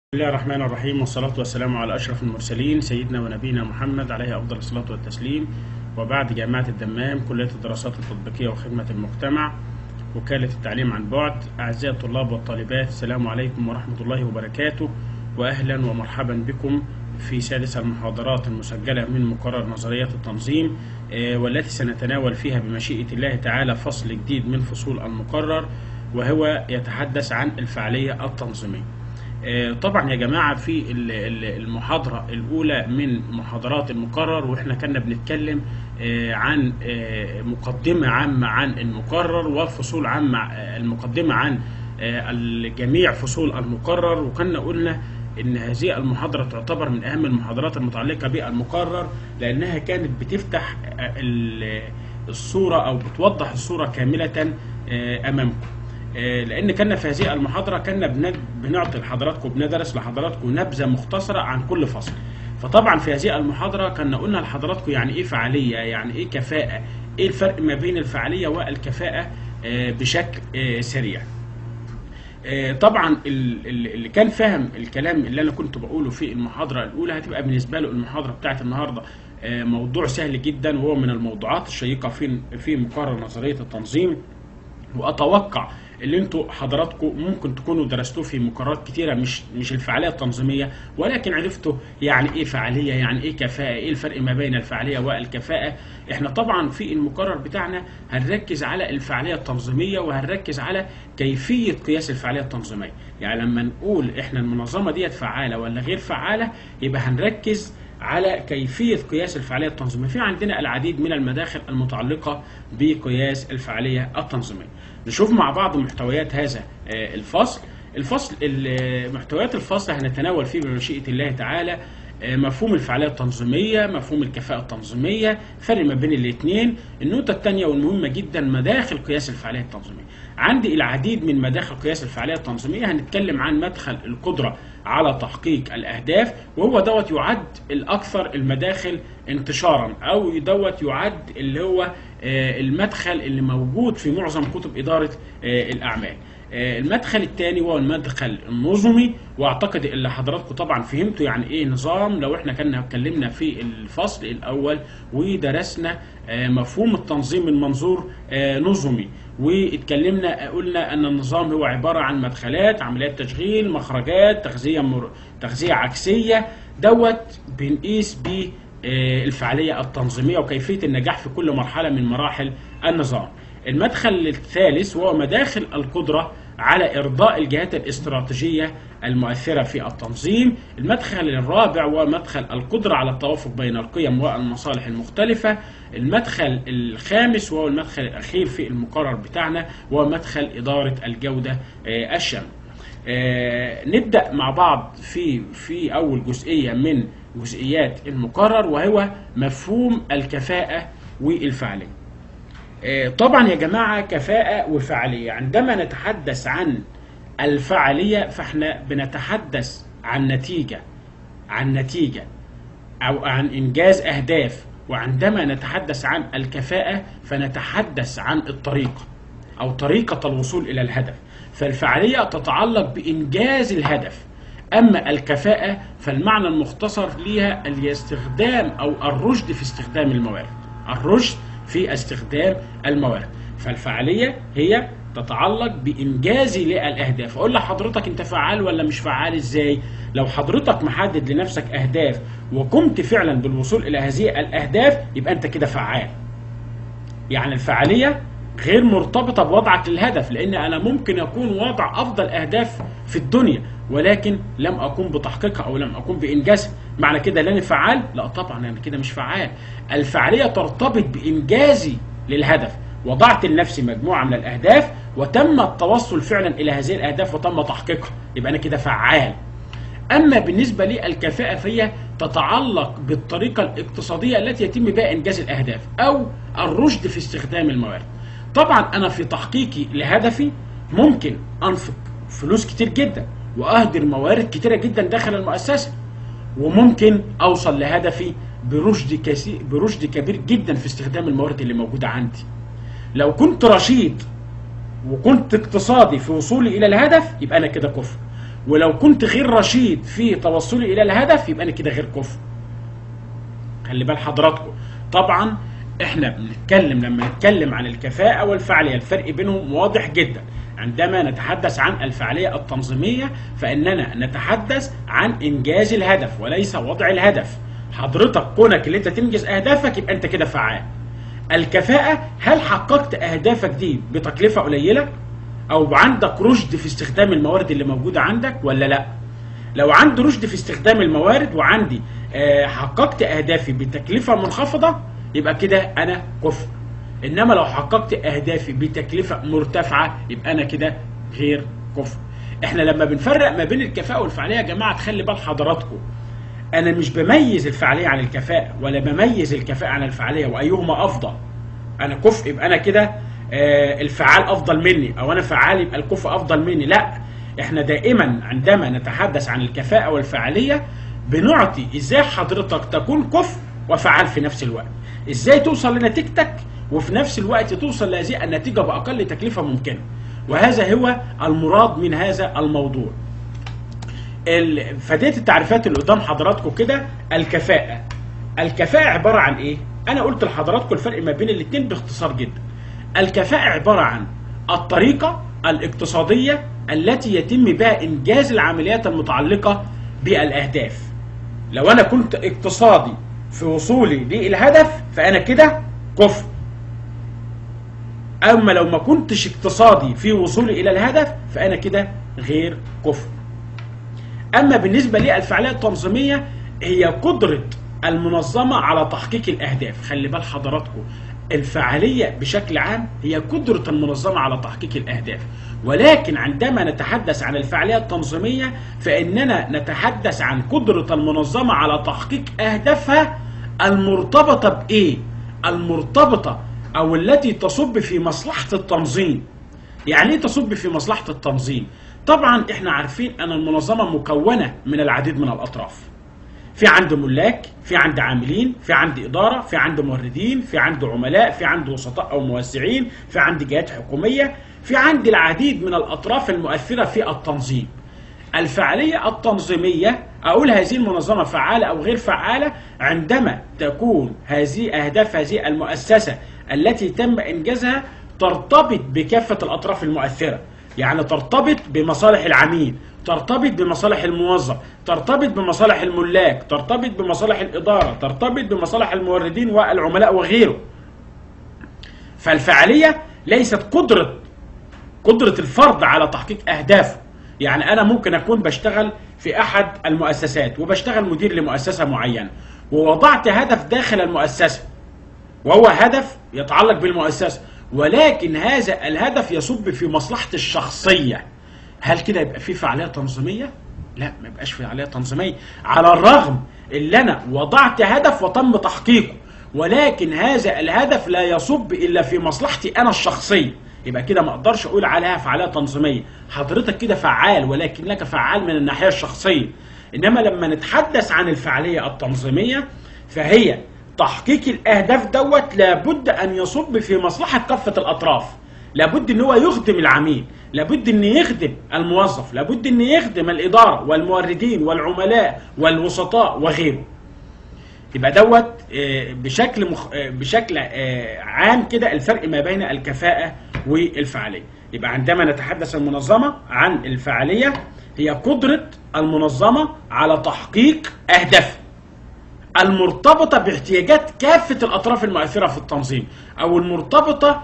بسم الله الرحمن الرحيم والصلاة والسلام على أشرف المرسلين سيدنا ونبينا محمد عليه أفضل الصلاة والتسليم وبعد جامعة الدمام كلية الدراسات التطبيقية وخدمة المجتمع وكالة التعليم عن بعد أعزائي الطلاب والطالبات السلام عليكم ورحمة الله وبركاته وأهلا ومرحبا بكم في سادس المحاضرات المسجلة من مقرر نظريات التنظيم آه، والتي سنتناول فيها بمشيئة الله تعالى فصل جديد من فصول المقرر وهو يتحدث عن الفعالية التنظيمية آه، طبعا يا جماعة في ال- ال- المحاضرة الأولى من محاضرات المقرر وإحنا كنا بنتكلم آه، عن آه، مقدمة عامة عن المقرر وفصول عامة آه، المقدمة عن آه، جميع فصول المقرر وكنا قلنا إن هذه المحاضرة تعتبر من أهم المحاضرات المتعلقة بالمقرر لأنها كانت بتفتح آه، ال- الصورة أو بتوضح الصورة كاملة آه، أمامكم آه، لان كنا في هذه المحاضره كنا بن- بنعطي لحضراتكم بندرس لحضراتكم نبذه مختصره عن كل فصل فطبعا في هذه المحاضره كنا قلنا لحضراتكم يعني ايه فعاليه يعني ايه كفاءه ايه الفرق ما بين الفعاليه والكفاءه آه، بشكل آه، سريع آه، طبعا ال- ال- اللي كان فاهم الكلام اللي انا كنت بقوله في المحاضره الاولى هتبقى بالنسبه له المحاضره بتاعت النهارده آه، موضوع سهل جدا وهو من الموضوعات الشيقه في في مقرر نظريه التنظيم واتوقع اللي انتوا حضراتكم ممكن تكونوا درستوه في مقررات كتيره مش مش الفعاليه التنظيميه ولكن عرفتوا يعني ايه فعاليه يعني ايه كفاءه ايه الفرق ما بين الفعاليه والكفاءه احنا طبعا في المقرر بتاعنا هنركز على الفعاليه التنظيميه وهنركز على كيفيه قياس الفعاليه التنظيميه يعني لما نقول احنا المنظمه ديت فعاله ولا غير فعاله يبقى هنركز على كيفية قياس الفعالية التنظيمية في عندنا العديد من المداخل المتعلقة بقياس الفعالية التنظيمية نشوف مع بعض محتويات هذا آه، الفصل الفصل ال- محتويات الفصل هنتناول فيه بمشيئة الله تعالى آه، مفهوم الفعالية التنظيمية مفهوم الكفاءة التنظيمية فرق ما بين الاثنين النقطة الثانية والمهمة جدا مداخل قياس الفعالية التنظيمية عندي العديد من مداخل قياس الفعالية التنظيمية هنتكلم عن مدخل القدرة على تحقيق الأهداف وهو دوت يعد الأكثر المداخل انتشارا أو دوت يعد اللي هو آه، المدخل اللي موجود في معظم كتب إدارة آه، الأعمال آه، المدخل الثاني هو المدخل النظمي واعتقد ان حضراتكم طبعا فهمتوا يعني ايه نظام لو احنا كنا اتكلمنا في الفصل الاول ودرسنا آه، مفهوم التنظيم من منظور آه، نظمي واتكلمنا قلنا ان النظام هو عباره عن مدخلات عمليات تشغيل مخرجات تغذيه مر... تغذيه عكسيه دوت بنقيس بيه آه، الفعاليه التنظيميه وكيفيه النجاح في كل مرحله من مراحل النظام المدخل الثالث وهو مداخل القدرة على إرضاء الجهات الاستراتيجية المؤثرة في التنظيم المدخل الرابع هو مدخل القدرة على التوافق بين القيم والمصالح المختلفة المدخل الخامس وهو المدخل الأخير في المقرر بتاعنا وهو مدخل إدارة الجودة آه، الشاملة آه، نبدأ مع بعض في في أول جزئية من جزئيات المقرر وهو مفهوم الكفاءة والفعالية آه، طبعا يا جماعة كفاءة وفعالية عندما نتحدث عن الفعالية فاحنا بنتحدث عن نتيجة عن نتيجة أو عن إنجاز أهداف وعندما نتحدث عن الكفاءة فنتحدث عن الطريقة أو طريقة الوصول إلى الهدف فالفعالية تتعلق بإنجاز الهدف أما الكفاءة فالمعنى المختصر ليها الاستخدام أو الرشد في استخدام الموارد الرشد في استخدام الموارد فالفعالية هي تتعلق بإنجاز للأهداف أقول لحضرتك أنت فعال ولا مش فعال إزاي لو حضرتك محدد لنفسك أهداف وقمت فعلا بالوصول إلى هذه الأهداف يبقى أنت كده فعال يعني الفعالية غير مرتبطة بوضعك للهدف لأن أنا ممكن أكون وضع أفضل أهداف في الدنيا ولكن لم أقوم بتحقيقها أو لم أقوم بإنجازها معنى كده لا أنا فعال؟ لا طبعا أنا كده مش فعال الفعالية ترتبط بإنجازي للهدف وضعت لنفسي مجموعة من الأهداف وتم التوصل فعلا إلى هذه الأهداف وتم تحقيقها يبقى أنا كده فعال أما بالنسبة للكفاءة فهي تتعلق بالطريقة الاقتصادية التي يتم بها إنجاز الأهداف أو الرشد في استخدام الموارد طبعا أنا في تحقيقي لهدفي ممكن أنفق فلوس كتير جدا وأهدر موارد كتيرة جدا داخل المؤسسة وممكن أوصل لهدفي برشد كثير برشد كبير جدا في استخدام الموارد اللي موجودة عندي لو كنت رشيد وكنت اقتصادي في وصولي إلى الهدف يبقى أنا كده كفء ولو كنت غير رشيد في توصلي الى الهدف يبقى انا كده غير كفء خلي بال حضراتكم طبعا احنا بنتكلم لما نتكلم عن الكفاءة والفعالية الفرق بينهم واضح جدا عندما نتحدث عن الفعالية التنظيمية فإننا نتحدث عن إنجاز الهدف وليس وضع الهدف حضرتك كونك اللي انت تنجز أهدافك يبقى انت كده فعال الكفاءة هل حققت أهدافك دي بتكلفة قليلة أو عندك رشد في استخدام الموارد اللي موجودة عندك ولا لأ لو عندي رشد في استخدام الموارد وعندي آه، حققت اهدافي بتكلفه منخفضه يبقى كده انا كفء انما لو حققت اهدافي بتكلفه مرتفعه يبقى انا كده غير كفء احنا لما بنفرق ما بين الكفاءه والفعاليه يا جماعه تخلي بال حضراتكم انا مش بميز الفعاليه عن الكفاءه ولا بميز الكفاءه عن الفعاليه وايهما افضل انا كفء يبقى انا كده آه، الفعال افضل مني او انا فعال يبقى الكفء افضل مني لا احنا دائما عندما نتحدث عن الكفاءه والفعاليه بنعطي ازاي حضرتك تكون كفء وفعال في نفس الوقت ازاي توصل لنتيجتك وفي نفس الوقت توصل لهذه النتيجه باقل تكلفه ممكنه وهذا هو المراد من هذا الموضوع ال- فديت التعريفات اللي قدام حضراتكم كده الكفاءة الكفاءة عبارة عن ايه؟ انا قلت لحضراتكم الفرق ما بين الاتنين باختصار جدا الكفاءة عبارة عن الطريقة الاقتصادية التي يتم بها انجاز العمليات المتعلقة بالاهداف لو انا كنت اقتصادي في وصولي للهدف فانا كده كفء اما لو ما كنتش اقتصادي في وصولي الى الهدف فانا كده غير كفء اما بالنسبه للفعاليه التنظيميه هي قدره المنظمه على تحقيق الاهداف خلي بال حضراتكم الفعاليه بشكل عام هي قدره المنظمه على تحقيق الاهداف ولكن عندما نتحدث عن الفعاليه التنظيميه فاننا نتحدث عن قدره المنظمه على تحقيق اهدافها المرتبطه بايه المرتبطه او التي تصب في مصلحه التنظيم يعني ايه تصب في مصلحه التنظيم طبعا احنا عارفين ان المنظمه مكونه من العديد من الاطراف في عند ملاك في عند عاملين في عند اداره في عند موردين في عند عملاء في عند وسطاء او موزعين في عند جهات حكوميه في عند العديد من الاطراف المؤثره في التنظيم الفعاليه التنظيميه اقول هذه المنظمه فعاله او غير فعاله عندما تكون هذه اهداف هذه المؤسسه التي تم انجازها ترتبط بكافه الاطراف المؤثره يعني ترتبط بمصالح العميل ترتبط بمصالح الموظف ترتبط بمصالح الملاك ترتبط بمصالح الإدارة ترتبط بمصالح الموردين والعملاء وغيره فالفعالية ليست قدرة قدرة الفرد على تحقيق أهدافه يعني أنا ممكن أكون بشتغل في أحد المؤسسات وبشتغل مدير لمؤسسة معينة ووضعت هدف داخل المؤسسة وهو هدف يتعلق بالمؤسسة ولكن هذا الهدف يصب في مصلحتي الشخصية هل كده يبقى في فعالية تنظيمية؟ لا ما يبقاش في فعالية تنظيمية على الرغم اللي أنا وضعت هدف وتم تحقيقه ولكن هذا الهدف لا يصب إلا في مصلحتي أنا الشخصية يبقى كده ما اقدرش اقول عليها فعاليه تنظيميه حضرتك كده فعال ولكنك فعال من الناحيه الشخصيه انما لما نتحدث عن الفعاليه التنظيميه فهي تحقيق الاهداف دوت لابد ان يصب في مصلحه كافه الاطراف لابد ان هو يخدم العميل لابد ان يخدم الموظف لابد ان يخدم الاداره والموردين والعملاء والوسطاء وغيره يبقى دوت آه، بشكل مخ... آه، بشكل آه، عام كده الفرق ما بين الكفاءة والفعالية يبقى عندما نتحدث المنظمة عن الفعالية هي قدرة المنظمة على تحقيق أهدافها المرتبطة باحتياجات كافة الأطراف المؤثرة في التنظيم أو المرتبطة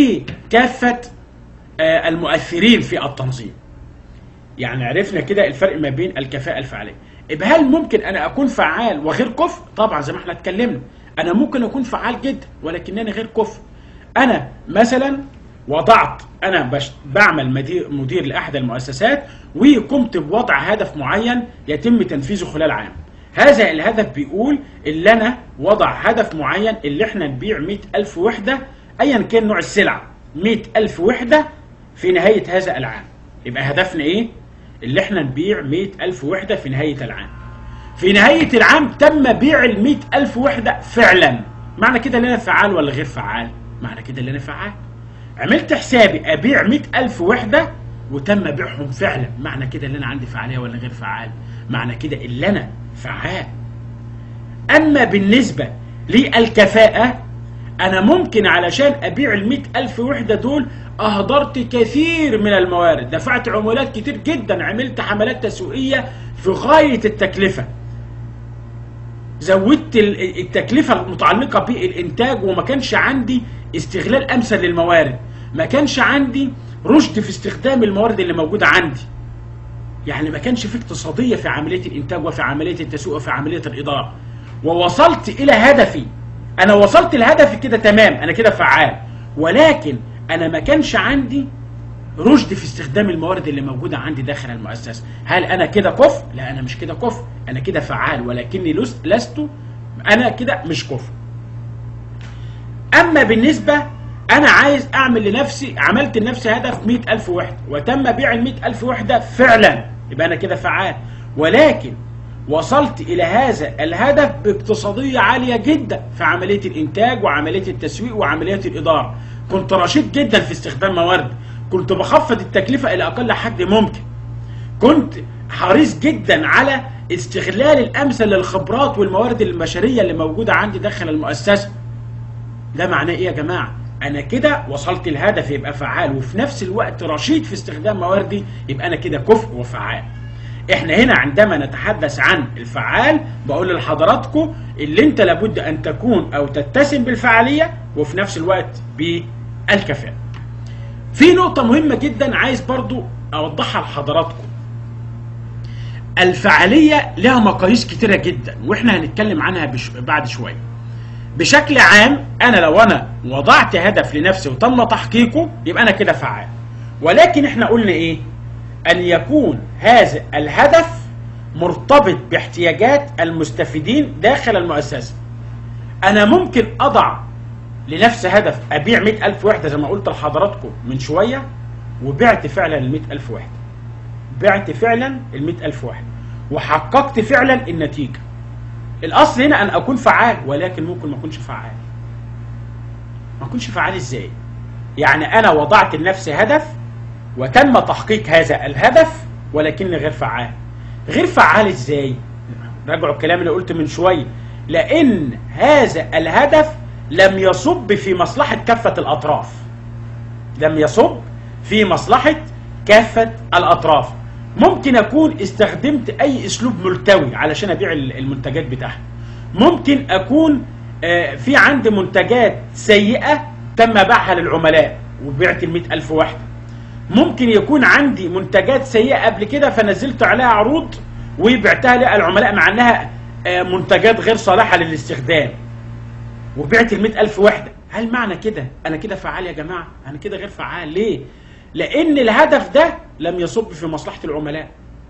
بكافة آه، المؤثرين في التنظيم يعني عرفنا كده الفرق ما بين الكفاءة الفعالية يبقى هل ممكن أنا أكون فعال وغير كفء؟ طبعا زي ما احنا اتكلمنا أنا ممكن أكون فعال جدا ولكنني غير كفء أنا مثلا وضعت أنا بش بعمل مدير, مدير لأحد المؤسسات وقمت بوضع هدف معين يتم تنفيذه خلال عام هذا الهدف بيقول اللي أنا وضع هدف معين اللي احنا نبيع 100 ألف وحدة أيا كان نوع السلعة 100 ألف وحدة في نهاية هذا العام يبقى هدفنا إيه؟ اللي احنا نبيع 100 ألف وحدة في نهاية العام في نهاية العام تم بيع ال 100 ألف وحدة فعلا معنى كده ان انا فعال ولا غير فعال؟ معنى كده ان انا فعال عملت حسابي أبيع 100 ألف وحدة وتم بيعهم فعلا معنى كده اللي انا عندي فعاليه ولا غير فعال معنى كده اللي انا فعال اما بالنسبه للكفاءه انا ممكن علشان ابيع ال ألف وحده دول اهدرت كثير من الموارد دفعت عمولات كتير جدا عملت حملات تسويقيه في غايه التكلفه زودت ال- التكلفه المتعلقه بالانتاج وما كانش عندي استغلال امثل للموارد ما كانش عندي رشد في استخدام الموارد اللي موجوده عندي يعني ما كانش في اقتصاديه في عمليه الانتاج وفي عمليه التسويق وفي عمليه الاداره ووصلت الى هدفي انا وصلت لهدفي كده تمام انا كده فعال ولكن انا ما كانش عندي رشد في استخدام الموارد اللي موجوده عندي داخل المؤسسه هل انا كده كفء لا انا مش كده كفء انا كده فعال ولكني لست لست انا كده مش كفء اما بالنسبه انا عايز اعمل لنفسي عملت لنفسي هدف 100000 وحده وتم بيع ال 100000 وحده فعلا يبقى انا كده فعال ولكن وصلت الى هذا الهدف باقتصاديه عاليه جدا في عمليه الانتاج وعمليه التسويق وعمليه الاداره كنت رشيد جدا في استخدام موارد كنت بخفض التكلفه الى اقل حد ممكن كنت حريص جدا على استغلال الامثل للخبرات والموارد البشريه اللي موجوده عندي داخل المؤسسه ده معناه ايه يا جماعه انا كده وصلت الهدف يبقى فعال وفي نفس الوقت رشيد في استخدام مواردي يبقى انا كده كفء وفعال احنا هنا عندما نتحدث عن الفعال بقول لحضراتكم اللي انت لابد ان تكون او تتسم بالفعاليه وفي نفس الوقت بالكفاءه في نقطة مهمة جدا عايز برضو أوضحها لحضراتكم الفعالية لها مقاييس كتيرة جدا وإحنا هنتكلم عنها بش... بعد شوية بشكل عام أنا لو أنا وضعت هدف لنفسي وتم تحقيقه يبقى أنا كده فعال ولكن إحنا قلنا إيه أن يكون هذا الهدف مرتبط باحتياجات المستفيدين داخل المؤسسة أنا ممكن أضع لنفس هدف ابيع 100000 وحده زي ما قلت لحضراتكم من شويه وبعت فعلا ال 100000 وحده بعت فعلا ال 100000 وحده وحققت فعلا النتيجه الاصل هنا ان اكون فعال ولكن ممكن ما اكونش فعال ما اكونش فعال ازاي يعني انا وضعت لنفسي هدف وتم تحقيق هذا الهدف ولكني غير فعال غير فعال ازاي راجعوا الكلام اللي قلت من شويه لان هذا الهدف لم يصب في مصلحة كافة الأطراف لم يصب في مصلحة كافة الأطراف ممكن أكون استخدمت أي أسلوب ملتوي علشان أبيع المنتجات بتاعتي ممكن أكون آه، في عندي منتجات سيئة تم بيعها للعملاء وبعت المئة ألف وحدة ممكن يكون عندي منتجات سيئة قبل كده فنزلت عليها عروض وبعتها للعملاء مع أنها آه، منتجات غير صالحة للاستخدام وبعت ال ألف وحدة هل معنى كده أنا كده فعال يا جماعة أنا كده غير فعال ليه لأن الهدف ده لم يصب في مصلحة العملاء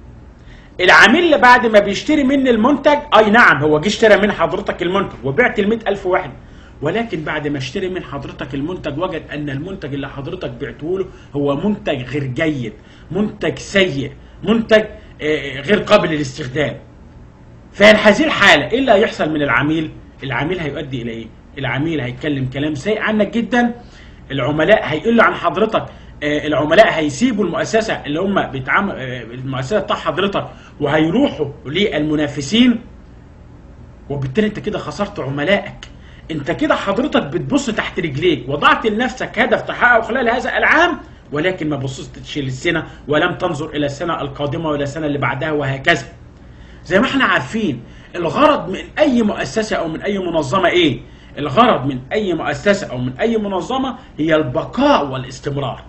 العميل اللي بعد ما بيشتري مني المنتج أي نعم هو جه اشترى من حضرتك المنتج وبعت ال ألف وحدة ولكن بعد ما اشتري من حضرتك المنتج وجد أن المنتج اللي حضرتك بعته له هو منتج غير جيد منتج سيء منتج آه، غير قابل للاستخدام في هذه الحالة إيه اللي هيحصل من العميل؟ العميل هيؤدي إلى إيه؟ العميل هيتكلم كلام سيء عنك جدا العملاء هيقلوا عن حضرتك آه، العملاء هيسيبوا المؤسسة اللي هم بيتعامل آه، المؤسسة بتاع حضرتك وهيروحوا للمنافسين وبالتالي انت كده خسرت عملائك انت كده حضرتك بتبص تحت رجليك وضعت لنفسك هدف تحققه خلال هذا العام ولكن ما بصيتش للسنة ولم تنظر إلى السنة القادمة ولا السنة اللي بعدها وهكذا زي ما احنا عارفين الغرض من اي مؤسسة او من اي منظمة ايه الغرض من اي مؤسسة او من اي منظمة هي البقاء والاستمرار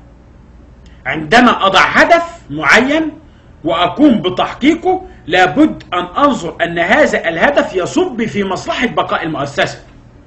عندما اضع هدف معين واقوم بتحقيقه لابد ان انظر ان هذا الهدف يصب في مصلحة بقاء المؤسسة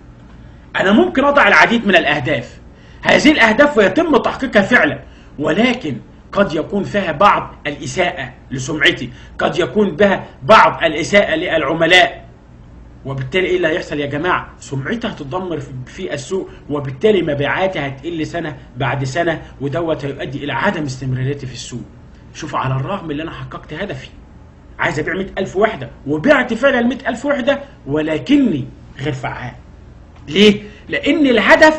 انا ممكن اضع العديد من الاهداف هذه الاهداف ويتم تحقيقها فعلا ولكن قد يكون فيها بعض الإساءة لسمعتي قد يكون بها بعض الإساءة للعملاء وبالتالي ايه اللي هيحصل يا جماعه؟ سمعتي هتتدمر في- في السوق وبالتالي مبيعاتي هتقل سنه بعد سنه ودوت هيؤدي الى عدم استمراريتي في السوق. شوف على الرغم ان انا حققت هدفي عايز ابيع 100000 وحده وبعت فعلا 100000 وحده ولكني غير فعال. ليه؟ لان الهدف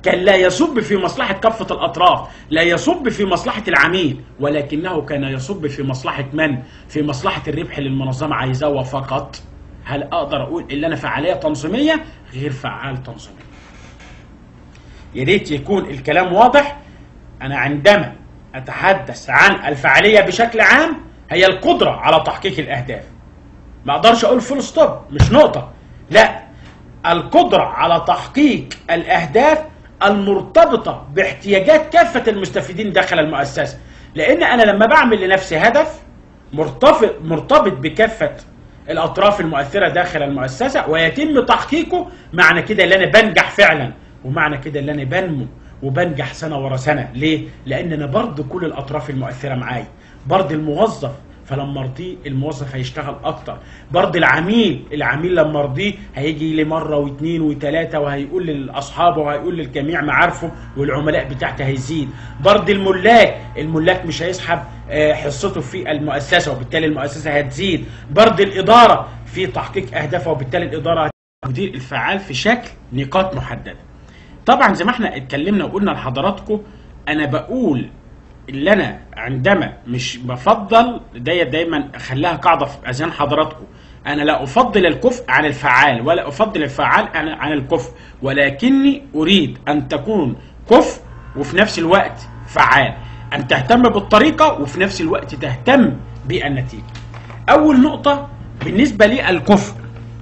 كان لا يصب في مصلحة كافة الأطراف لا يصب في مصلحة العميل ولكنه كان يصب في مصلحة من؟ في مصلحة الربح اللي المنظمة عايزاه فقط هل أقدر أقول إن أنا فعالية تنظيمية غير فعال تنظيميا يا ريت يكون الكلام واضح أنا عندما أتحدث عن الفعالية بشكل عام هي القدرة على تحقيق الأهداف ما أقدرش أقول فول ستوب مش نقطة لا القدرة على تحقيق الأهداف المرتبطة باحتياجات كافة المستفيدين داخل المؤسسة لأن أنا لما بعمل لنفسي هدف مرتبط مرتبط بكافة الأطراف المؤثرة داخل المؤسسة ويتم تحقيقه معنى كده اللي أنا بنجح فعلا ومعنى كده اللي أنا بنمو وبنجح سنة ورا سنة ليه؟ لأن أنا برضه كل الأطراف المؤثرة معايا برضه الموظف فلما ارضيه الموظف هيشتغل اكتر برضه العميل العميل لما ارضيه هيجي لي مره واثنين وثلاثه وهيقول لاصحابه وهيقول للجميع معارفه والعملاء بتاعته هيزيد برضه الملاك الملاك مش هيسحب آه، حصته في المؤسسه وبالتالي المؤسسه هتزيد برضه الاداره في تحقيق اهدافها وبالتالي الاداره مدير الفعال في شكل نقاط محدده طبعا زي ما احنا اتكلمنا وقلنا لحضراتكم انا بقول اللي انا عندما مش بفضل دي دايما اخليها قاعده في اذهان حضراتكم انا لا افضل الكفء عن الفعال ولا افضل الفعال عن عن الكفء ولكني اريد ان تكون كفء وفي نفس الوقت فعال ان تهتم بالطريقه وفي نفس الوقت تهتم بالنتيجه اول نقطه بالنسبه للكفء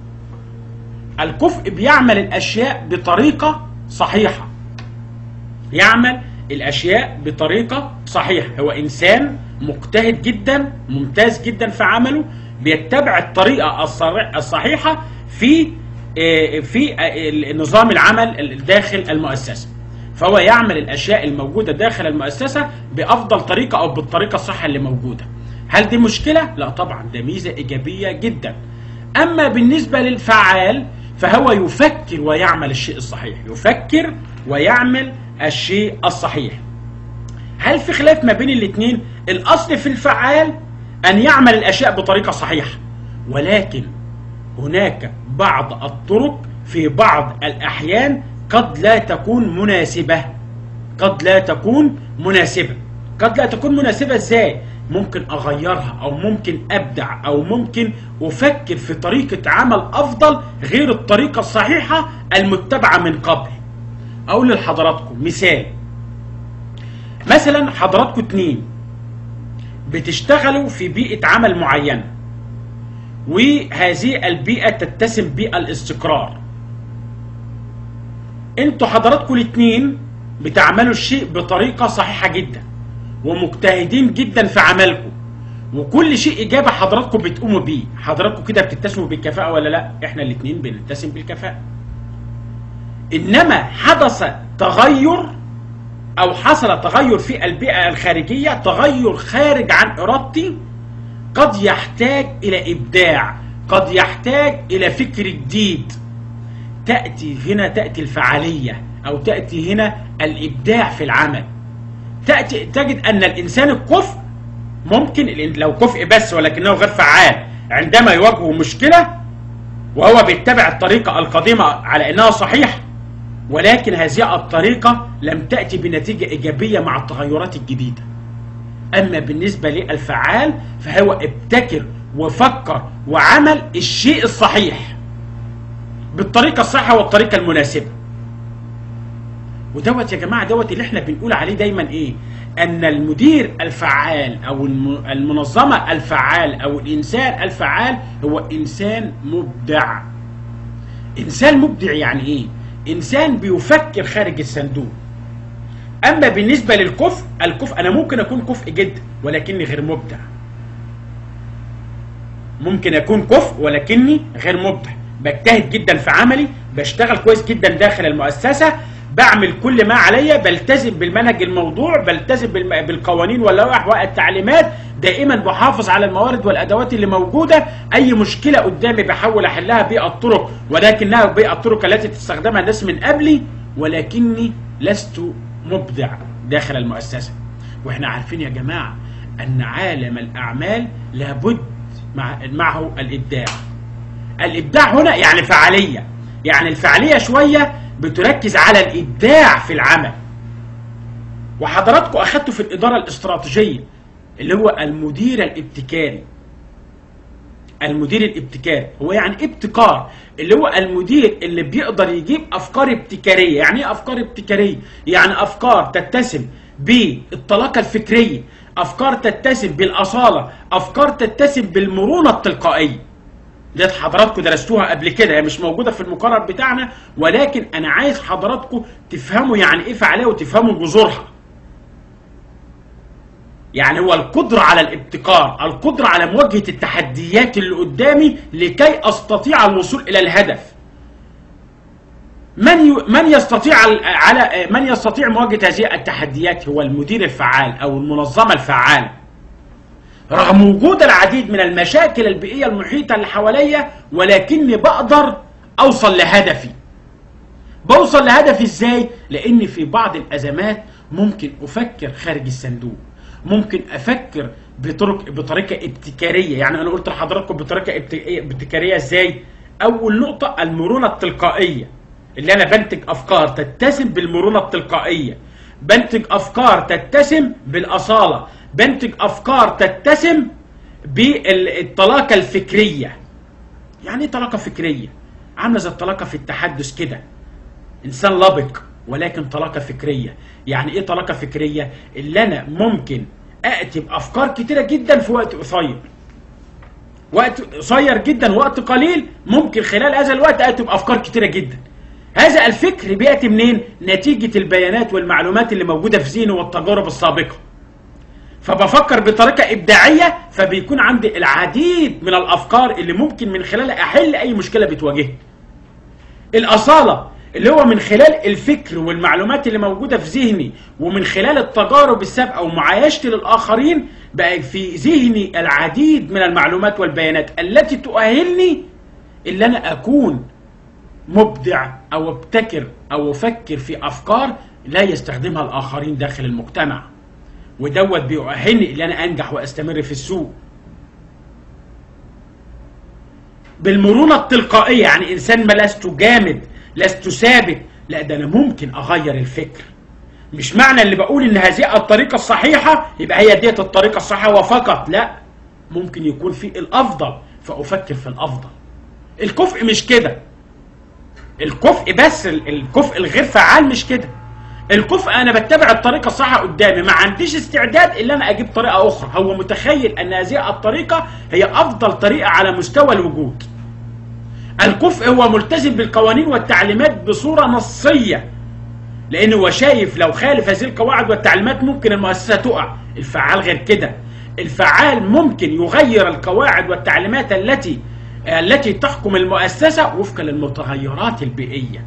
الكفء بيعمل الاشياء بطريقه صحيحه يعمل الاشياء بطريقه صحيحه هو انسان مجتهد جدا ممتاز جدا في عمله بيتبع الطريقه الصر- الصحيحه في آه، في آه، نظام العمل داخل المؤسسه فهو يعمل الاشياء الموجوده داخل المؤسسه بافضل طريقه او بالطريقه الصح اللي موجوده هل دي مشكله لا طبعا ده ميزه ايجابيه جدا اما بالنسبه للفعال فهو يفكر ويعمل الشيء الصحيح يفكر ويعمل الشيء الصحيح هل في خلاف ما بين الاثنين الاصل في الفعال ان يعمل الاشياء بطريقه صحيحه ولكن هناك بعض الطرق في بعض الاحيان قد لا تكون مناسبه قد لا تكون مناسبه قد لا تكون مناسبه ازاي ممكن اغيرها او ممكن ابدع او ممكن افكر في طريقه عمل افضل غير الطريقه الصحيحه المتبعه من قبل اقول لحضراتكم مثال مثلا حضراتكم اتنين بتشتغلوا في بيئة عمل معينة وهذه البيئة تتسم بالاستقرار انتوا حضراتكم الاتنين بتعملوا الشيء بطريقة صحيحة جدا ومجتهدين جدا في عملكم وكل شيء إجابة حضراتكم بتقوموا بيه حضراتكم كده بتتسموا بالكفاءة ولا لا احنا الاتنين بنتسم بالكفاءة إنما حدث تغير أو حصل تغير في البيئة الخارجية تغير خارج عن إرادتي قد يحتاج إلى إبداع قد يحتاج إلى فكر جديد تأتي هنا تأتي الفعالية أو تأتي هنا الإبداع في العمل تأتي تجد أن الإنسان الكفء ممكن الإن- لو كفء بس ولكنه غير فعال عندما يواجهه مشكلة وهو بيتبع الطريقة القديمة على أنها صحيحة ولكن هذه الطريقة لم تأتي بنتيجة إيجابية مع التغيرات الجديدة أما بالنسبة للفعال فهو ابتكر وفكر وعمل الشيء الصحيح بالطريقة الصحيحة والطريقة المناسبة ودوت يا جماعة دوت اللي احنا بنقول عليه دايما ايه ان المدير الفعال او الم- المنظمة الفعال او الانسان الفعال هو انسان مبدع انسان مبدع يعني ايه انسان بيفكر خارج الصندوق اما بالنسبه للكفء الكفء انا ممكن اكون كفء جدا ولكني غير مبدع ممكن اكون كفء ولكني غير مبدع بجتهد جدا في عملي بشتغل كويس جدا داخل المؤسسه بعمل كل ما عليا بلتزم بالمنهج الموضوع بلتزم بالم- بالقوانين واللوائح والتعليمات دائما بحافظ على الموارد والادوات اللي موجوده اي مشكله قدامي بحاول احلها بالطرق ولكنها بالطرق التي تستخدمها الناس من قبلي ولكني لست مبدع داخل المؤسسه واحنا عارفين يا جماعه ان عالم الاعمال لابد مع معه الابداع الابداع هنا يعني فعاليه يعني الفعاليه شويه بتركز على الابداع في العمل وحضراتكم اخدتوا في الاداره الاستراتيجيه اللي هو المدير الابتكاري المدير الابتكاري هو يعني ابتكار اللي هو المدير اللي بيقدر يجيب افكار ابتكاريه يعني ايه افكار ابتكاريه يعني افكار تتسم بالطلاقه الفكريه افكار تتسم بالاصاله افكار تتسم بالمرونه التلقائيه ديت حضراتكم درستوها قبل كده هي مش موجوده في المقرر بتاعنا ولكن انا عايز حضراتكم تفهموا يعني ايه فعاليه وتفهموا جذورها يعني هو القدرة على الابتكار القدرة على مواجهة التحديات اللي قدامي لكي أستطيع الوصول إلى الهدف من ي... من يستطيع على من يستطيع مواجهة هذه التحديات هو المدير الفعال أو المنظمة الفعالة رغم وجود العديد من المشاكل البيئية المحيطة اللي حواليا ولكني بقدر أوصل لهدفي بوصل لهدفي ازاي؟ لأن في بعض الأزمات ممكن أفكر خارج الصندوق ممكن افكر بطرق بطريقه ابتكاريه يعني انا قلت لحضراتكم بطريقه ابتكاريه ازاي اول نقطه المرونه التلقائيه اللي انا بنتج افكار تتسم بالمرونه التلقائيه بنتج افكار تتسم بالاصاله بنتج افكار تتسم بالطلاقه الفكريه يعني ايه طلاقه فكريه عامله زي الطلاقه في التحدث كده انسان لبق ولكن طلاقه فكريه يعني ايه طلاقه فكريه اللي انا ممكن اتي بافكار كتيره جدا في وقت قصير وقت قصير جدا وقت قليل ممكن خلال هذا الوقت اتي بافكار كتيره جدا هذا الفكر بياتي منين نتيجه البيانات والمعلومات اللي موجوده في ذهني والتجارب السابقه فبفكر بطريقه ابداعيه فبيكون عندي العديد من الافكار اللي ممكن من خلالها احل اي مشكله بتواجهني الاصاله اللي هو من خلال الفكر والمعلومات اللي موجودة في ذهني ومن خلال التجارب السابقة ومعايشتي للآخرين بقى في ذهني العديد من المعلومات والبيانات التي تؤهلني اللي أنا أكون مبدع أو ابتكر أو أفكر في أفكار لا يستخدمها الآخرين داخل المجتمع ودوت بيؤهلني اللي أنا أنجح وأستمر في السوق بالمرونة التلقائية يعني إنسان ما لست جامد لست ثابت لا ده انا ممكن اغير الفكر مش معنى اللي بقول ان هذه الطريقه الصحيحه يبقى هي ديت الطريقه الصحيحه وفقط لا ممكن يكون في الافضل فافكر في الافضل الكفء مش كده الكفء بس الكفء الغير فعال مش كده الكفء انا بتبع الطريقه الصح قدامي ما عنديش استعداد الا انا اجيب طريقه اخرى هو متخيل ان هذه الطريقه هي افضل طريقه على مستوى الوجود الكفء هو ملتزم بالقوانين والتعليمات بصورة نصية لأنه هو شايف لو خالف هذه القواعد والتعليمات ممكن المؤسسة تقع الفعال غير كده الفعال ممكن يغير القواعد والتعليمات التي التي تحكم المؤسسة وفقا للمتغيرات البيئية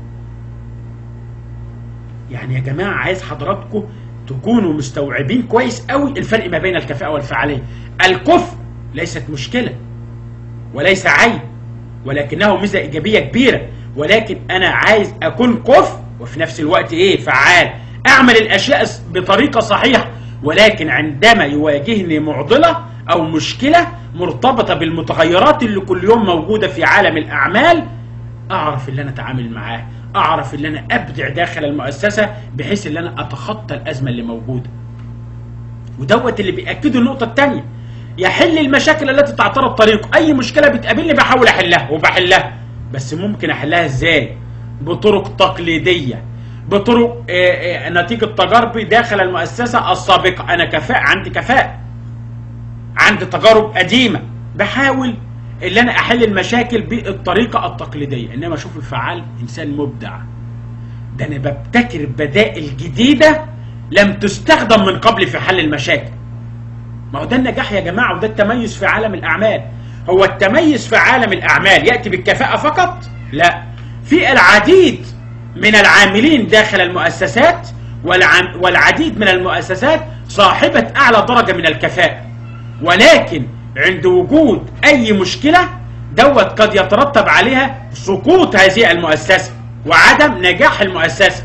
يعني يا جماعة عايز حضراتكم تكونوا مستوعبين كويس قوي الفرق ما بين الكفاءة والفعالية الكفء ليست مشكلة وليس عيب ولكنه ميزه ايجابيه كبيره ولكن انا عايز اكون كفء وفي نفس الوقت ايه فعال اعمل الاشياء بطريقه صحيحه ولكن عندما يواجهني معضله او مشكله مرتبطه بالمتغيرات اللي كل يوم موجوده في عالم الاعمال اعرف اللي انا اتعامل معاه اعرف اللي انا ابدع داخل المؤسسه بحيث ان انا اتخطى الازمه اللي موجوده ودوت اللي بياكده النقطه الثانيه يحل المشاكل التي تعترض طريقه اي مشكله بتقابلني بحاول احلها وبحلها بس ممكن احلها ازاي بطرق تقليديه بطرق آآ آآ نتيجه تجاربي داخل المؤسسه السابقه انا كفاء عندي كفاءه عندي تجارب قديمه بحاول ان انا احل المشاكل بالطريقه التقليديه انما اشوف الفعال انسان مبدع ده انا ببتكر بدائل جديده لم تستخدم من قبل في حل المشاكل ما هو ده النجاح يا جماعة وده التميز في عالم الأعمال هو التميز في عالم الأعمال يأتي بالكفاءة فقط؟ لا في العديد من العاملين داخل المؤسسات والعديد من المؤسسات صاحبة أعلى درجة من الكفاءة ولكن عند وجود أي مشكلة دوت قد يترتب عليها سقوط هذه المؤسسة وعدم نجاح المؤسسة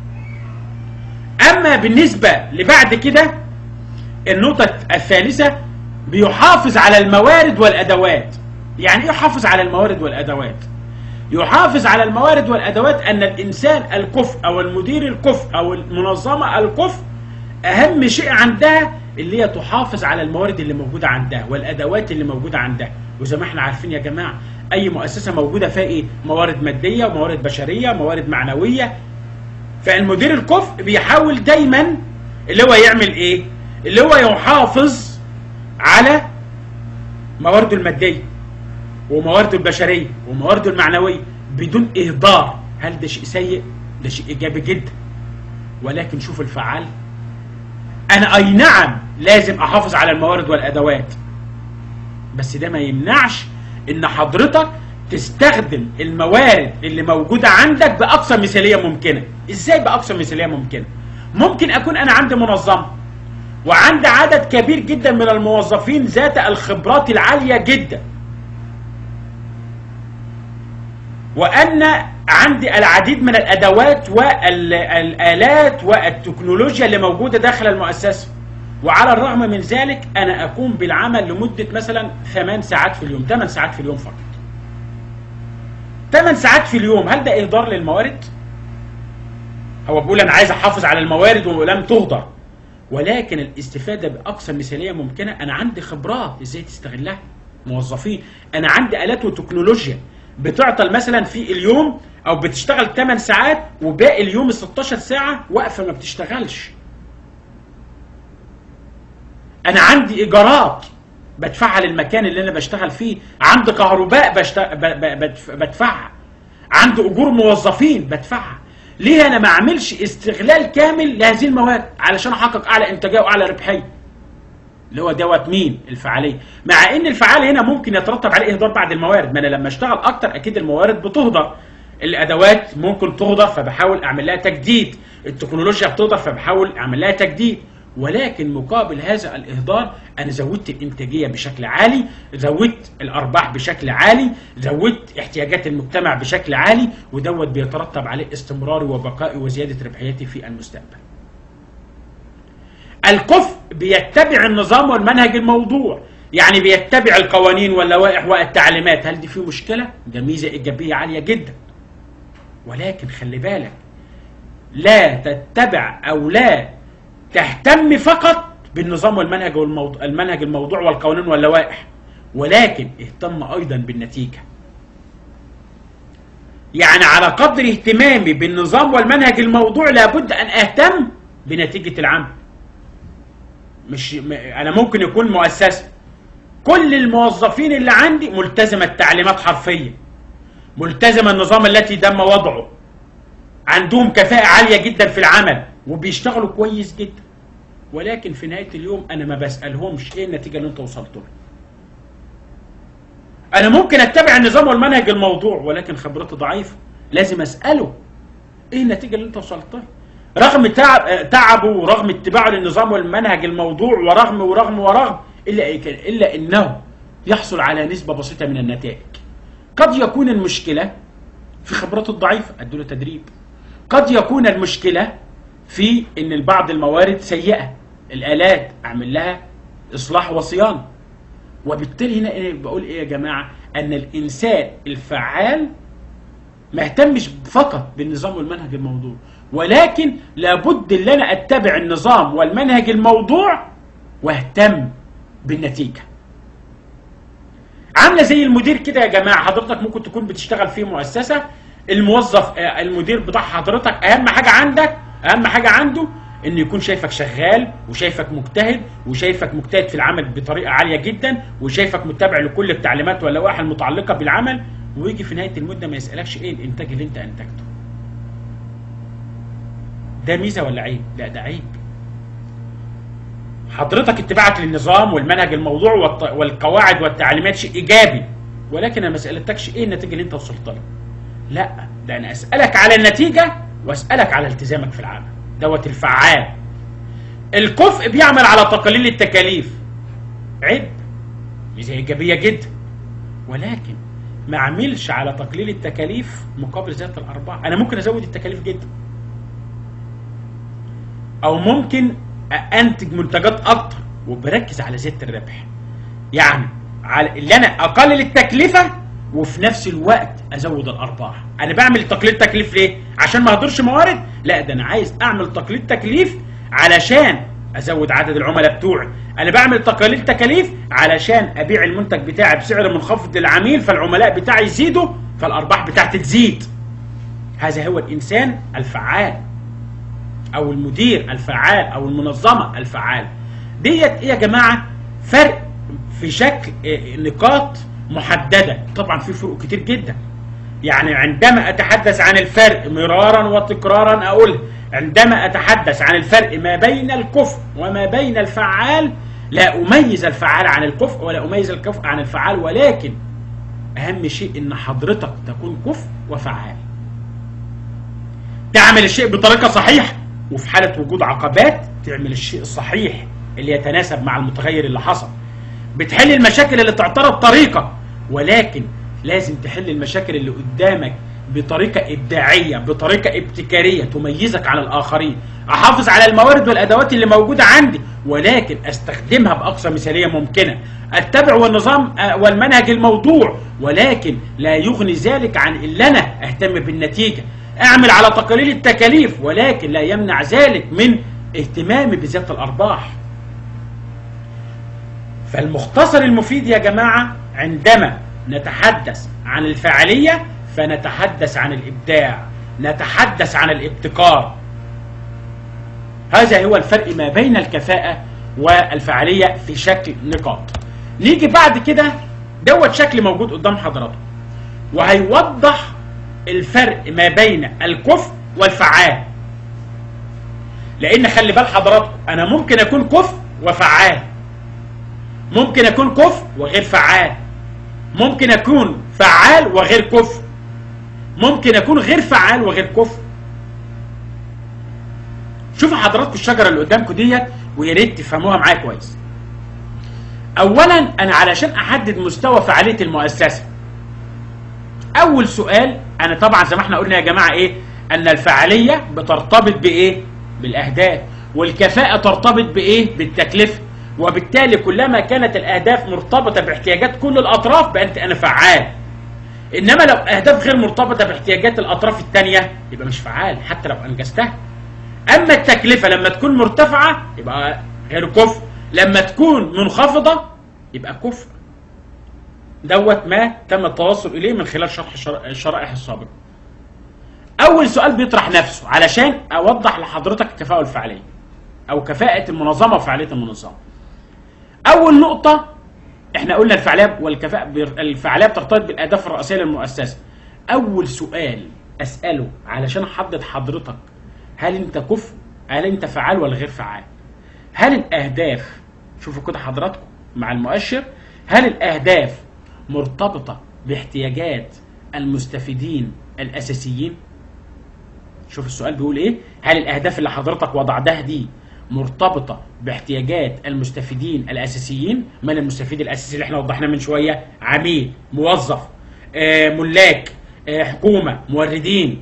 أما بالنسبة لبعد كده النقطة الثالثة بيحافظ على الموارد والأدوات يعني ايه يحافظ على الموارد والأدوات يحافظ على الموارد والادوات ان الانسان الكفء او المدير الكفء او المنظمه الكفء اهم شيء عندها اللي هي تحافظ على الموارد اللي موجوده عندها والادوات اللي موجوده عندها وزي ما احنا عارفين يا جماعه اي مؤسسه موجوده فيها ايه موارد ماديه وموارد بشريه وموارد معنويه فالمدير الكفء بيحاول دايما اللي هو يعمل ايه اللي هو يحافظ على موارده الماديه وموارده البشريه وموارده المعنويه بدون اهدار هل ده شيء سيء ده شيء ايجابي جدا ولكن شوف الفعال انا اي نعم لازم احافظ على الموارد والادوات بس ده ما يمنعش ان حضرتك تستخدم الموارد اللي موجوده عندك باقصى مثاليه ممكنه ازاي باقصى مثاليه ممكنه ممكن اكون انا عندي منظمه وعندي عدد كبير جدا من الموظفين ذات الخبرات العاليه جدا وان عندي العديد من الادوات والالات والتكنولوجيا اللي موجوده داخل المؤسسه وعلى الرغم من ذلك انا اقوم بالعمل لمده مثلا 8 ساعات في اليوم 8 ساعات في اليوم فقط 8 ساعات في اليوم هل ده اهدار للموارد هو بيقول انا عايز احافظ على الموارد ولم تهدر ولكن الاستفاده باقصى مثاليه ممكنه انا عندي خبرات ازاي تستغلها موظفين انا عندي الات وتكنولوجيا بتعطل مثلا في اليوم او بتشتغل 8 ساعات وباقي اليوم ال 16 ساعه واقفه ما بتشتغلش انا عندي ايجارات بدفعها للمكان اللي انا بشتغل فيه عندي كهرباء بشت... ب... ب... بدف... بدفعها عندي اجور موظفين بدفعها ليه انا ما اعملش استغلال كامل لهذه الموارد علشان احقق اعلى انتاجيه واعلى ربحيه اللي هو دوت مين الفعاليه مع ان الفعال هنا ممكن يترتب عليه اهدار بعض الموارد ما انا لما اشتغل اكتر اكيد الموارد بتهدر الادوات ممكن تهدر فبحاول اعمل لها تجديد التكنولوجيا بتهدر فبحاول اعمل لها تجديد ولكن مقابل هذا الاهدار انا زودت الانتاجيه بشكل عالي زودت الارباح بشكل عالي زودت احتياجات المجتمع بشكل عالي ودوت بيترتب عليه استمراري وبقائي وزياده ربحيتي في المستقبل الكفء بيتبع النظام والمنهج الموضوع يعني بيتبع القوانين واللوائح والتعليمات هل دي فيه مشكله ده ميزه ايجابيه عاليه جدا ولكن خلي بالك لا تتبع او لا تهتم فقط بالنظام والمنهج والموضوع المنهج الموضوع والقوانين واللوائح ولكن اهتم ايضا بالنتيجه يعني على قدر اهتمامي بالنظام والمنهج الموضوع لابد ان اهتم بنتيجه العمل مش م... انا ممكن يكون مؤسسه كل الموظفين اللي عندي ملتزمه التعليمات حرفيا ملتزمه النظام التي تم وضعه عندهم كفاءه عاليه جدا في العمل وبيشتغلوا كويس جدا ولكن في نهايه اليوم انا ما بسالهمش ايه النتيجه اللي انت وصلت لها انا ممكن اتبع النظام والمنهج الموضوع ولكن خبرتي ضعيفه لازم اساله ايه النتيجه اللي انت وصلت لها رغم تعب تعبه ورغم اتباعه للنظام والمنهج الموضوع ورغم ورغم ورغم الا الا انه يحصل على نسبه بسيطه من النتائج قد يكون المشكله في خبرته الضعيفه ادوا تدريب قد يكون المشكله في ان بعض الموارد سيئه الالات اعمل لها اصلاح وصيانه وبالتالي هنا إيه بقول ايه يا جماعه ان الانسان الفعال ما اهتمش فقط بالنظام والمنهج الموضوع ولكن لابد ان انا اتبع النظام والمنهج الموضوع واهتم بالنتيجه عامله زي المدير كده يا جماعه حضرتك ممكن تكون بتشتغل في مؤسسه الموظف المدير بتاع حضرتك اهم حاجه عندك اهم حاجه عنده انه يكون شايفك شغال وشايفك مجتهد وشايفك مجتهد في العمل بطريقه عاليه جدا وشايفك متبع لكل التعليمات واللوائح المتعلقه بالعمل ويجي في نهايه المده ما يسالكش ايه الانتاج اللي انت انتجته ده ميزه ولا عيب لا ده عيب حضرتك اتباعك للنظام والمنهج الموضوع والقواعد والتعليمات شيء ايجابي ولكن انا ما سالتكش ايه النتيجه اللي انت وصلت لها لا ده انا اسالك على النتيجه واسالك على التزامك في العمل دوت الفعال الكفء بيعمل على تقليل التكاليف عيب ميزه ايجابيه جدا ولكن ما اعملش على تقليل التكاليف مقابل زياده الارباح انا ممكن ازود التكاليف جدا او ممكن انتج منتجات اكتر وبركز على زياده الربح يعني على اللي انا اقلل التكلفه وفي نفس الوقت ازود الارباح انا بعمل تقليل تكليف ليه عشان ما اهدرش موارد لا ده انا عايز اعمل تقليل تكليف علشان ازود عدد العملاء بتوعي انا بعمل تقليل تكاليف علشان ابيع المنتج بتاعي بسعر منخفض للعميل فالعملاء بتاعي يزيدوا فالارباح بتاعتي تزيد هذا هو الانسان الفعال او المدير الفعال او المنظمه الفعاله ديت ايه يا جماعه فرق في شكل إيه، نقاط محدده طبعا في فروق كتير جدا يعني عندما اتحدث عن الفرق مرارا وتكرارا اقول عندما اتحدث عن الفرق ما بين الكفء وما بين الفعال لا اميز الفعال عن الكفء ولا اميز الكفء عن الفعال ولكن اهم شيء ان حضرتك تكون كفء وفعال تعمل الشيء بطريقه صحيحه وفي حاله وجود عقبات تعمل الشيء الصحيح اللي يتناسب مع المتغير اللي حصل بتحل المشاكل اللي تعترض طريقه ولكن لازم تحل المشاكل اللي قدامك بطريقة إبداعية بطريقة ابتكارية تميزك عن الآخرين أحافظ على الموارد والأدوات اللي موجودة عندي ولكن أستخدمها بأقصى مثالية ممكنة أتبع والنظام آه، والمنهج الموضوع ولكن لا يغني ذلك عن إلا أنا أهتم بالنتيجة أعمل على تقليل التكاليف ولكن لا يمنع ذلك من اهتمامي بذات الأرباح فالمختصر المفيد يا جماعة عندما نتحدث عن الفاعلية فنتحدث عن الإبداع نتحدث عن الابتكار هذا هو الفرق ما بين الكفاءة والفعالية في شكل نقاط نيجي بعد كده دوت شكل موجود قدام حضراتكم وهيوضح الفرق ما بين الكفء والفعال لان خلي بال حضراتكم انا ممكن اكون كفء وفعال ممكن اكون كفء وغير فعال ممكن اكون فعال وغير كفء ممكن اكون غير فعال وغير كفء شوفوا حضراتكم الشجره اللي قدامكم ديت ويا ريت تفهموها معايا كويس اولا انا علشان احدد مستوى فعاليه المؤسسه اول سؤال انا طبعا زي ما احنا قلنا يا جماعه ايه ان الفعاليه بترتبط بايه بالاهداف والكفاءه ترتبط بايه بالتكلفه وبالتالي كلما كانت الاهداف مرتبطه باحتياجات كل الاطراف بقى انا فعال انما لو اهداف غير مرتبطه باحتياجات الاطراف الثانيه يبقى مش فعال حتى لو انجزتها اما التكلفه لما تكون مرتفعه يبقى غير كفء لما تكون منخفضه يبقى كفء دوت ما تم التوصل اليه من خلال شرح الشرائح السابقه اول سؤال بيطرح نفسه علشان اوضح لحضرتك الكفاءه والفعاليه او كفاءه المنظمه وفعاليه المنظمه اول نقطه احنا قلنا الفعاليه والكفاءه الفعاليه بترتبط بالاهداف الرئيسيه للمؤسسه اول سؤال اساله علشان احدد حضرتك هل انت كفء هل انت فعال ولا غير فعال هل الاهداف شوفوا كده حضراتكم مع المؤشر هل الاهداف مرتبطه باحتياجات المستفيدين الاساسيين شوف السؤال بيقول ايه هل الاهداف اللي حضرتك وضعتها دي مرتبطة باحتياجات المستفيدين الأساسيين من المستفيد الأساسي اللي احنا وضحناه من شوية عميل موظف آه، ملاك آه، حكومة موردين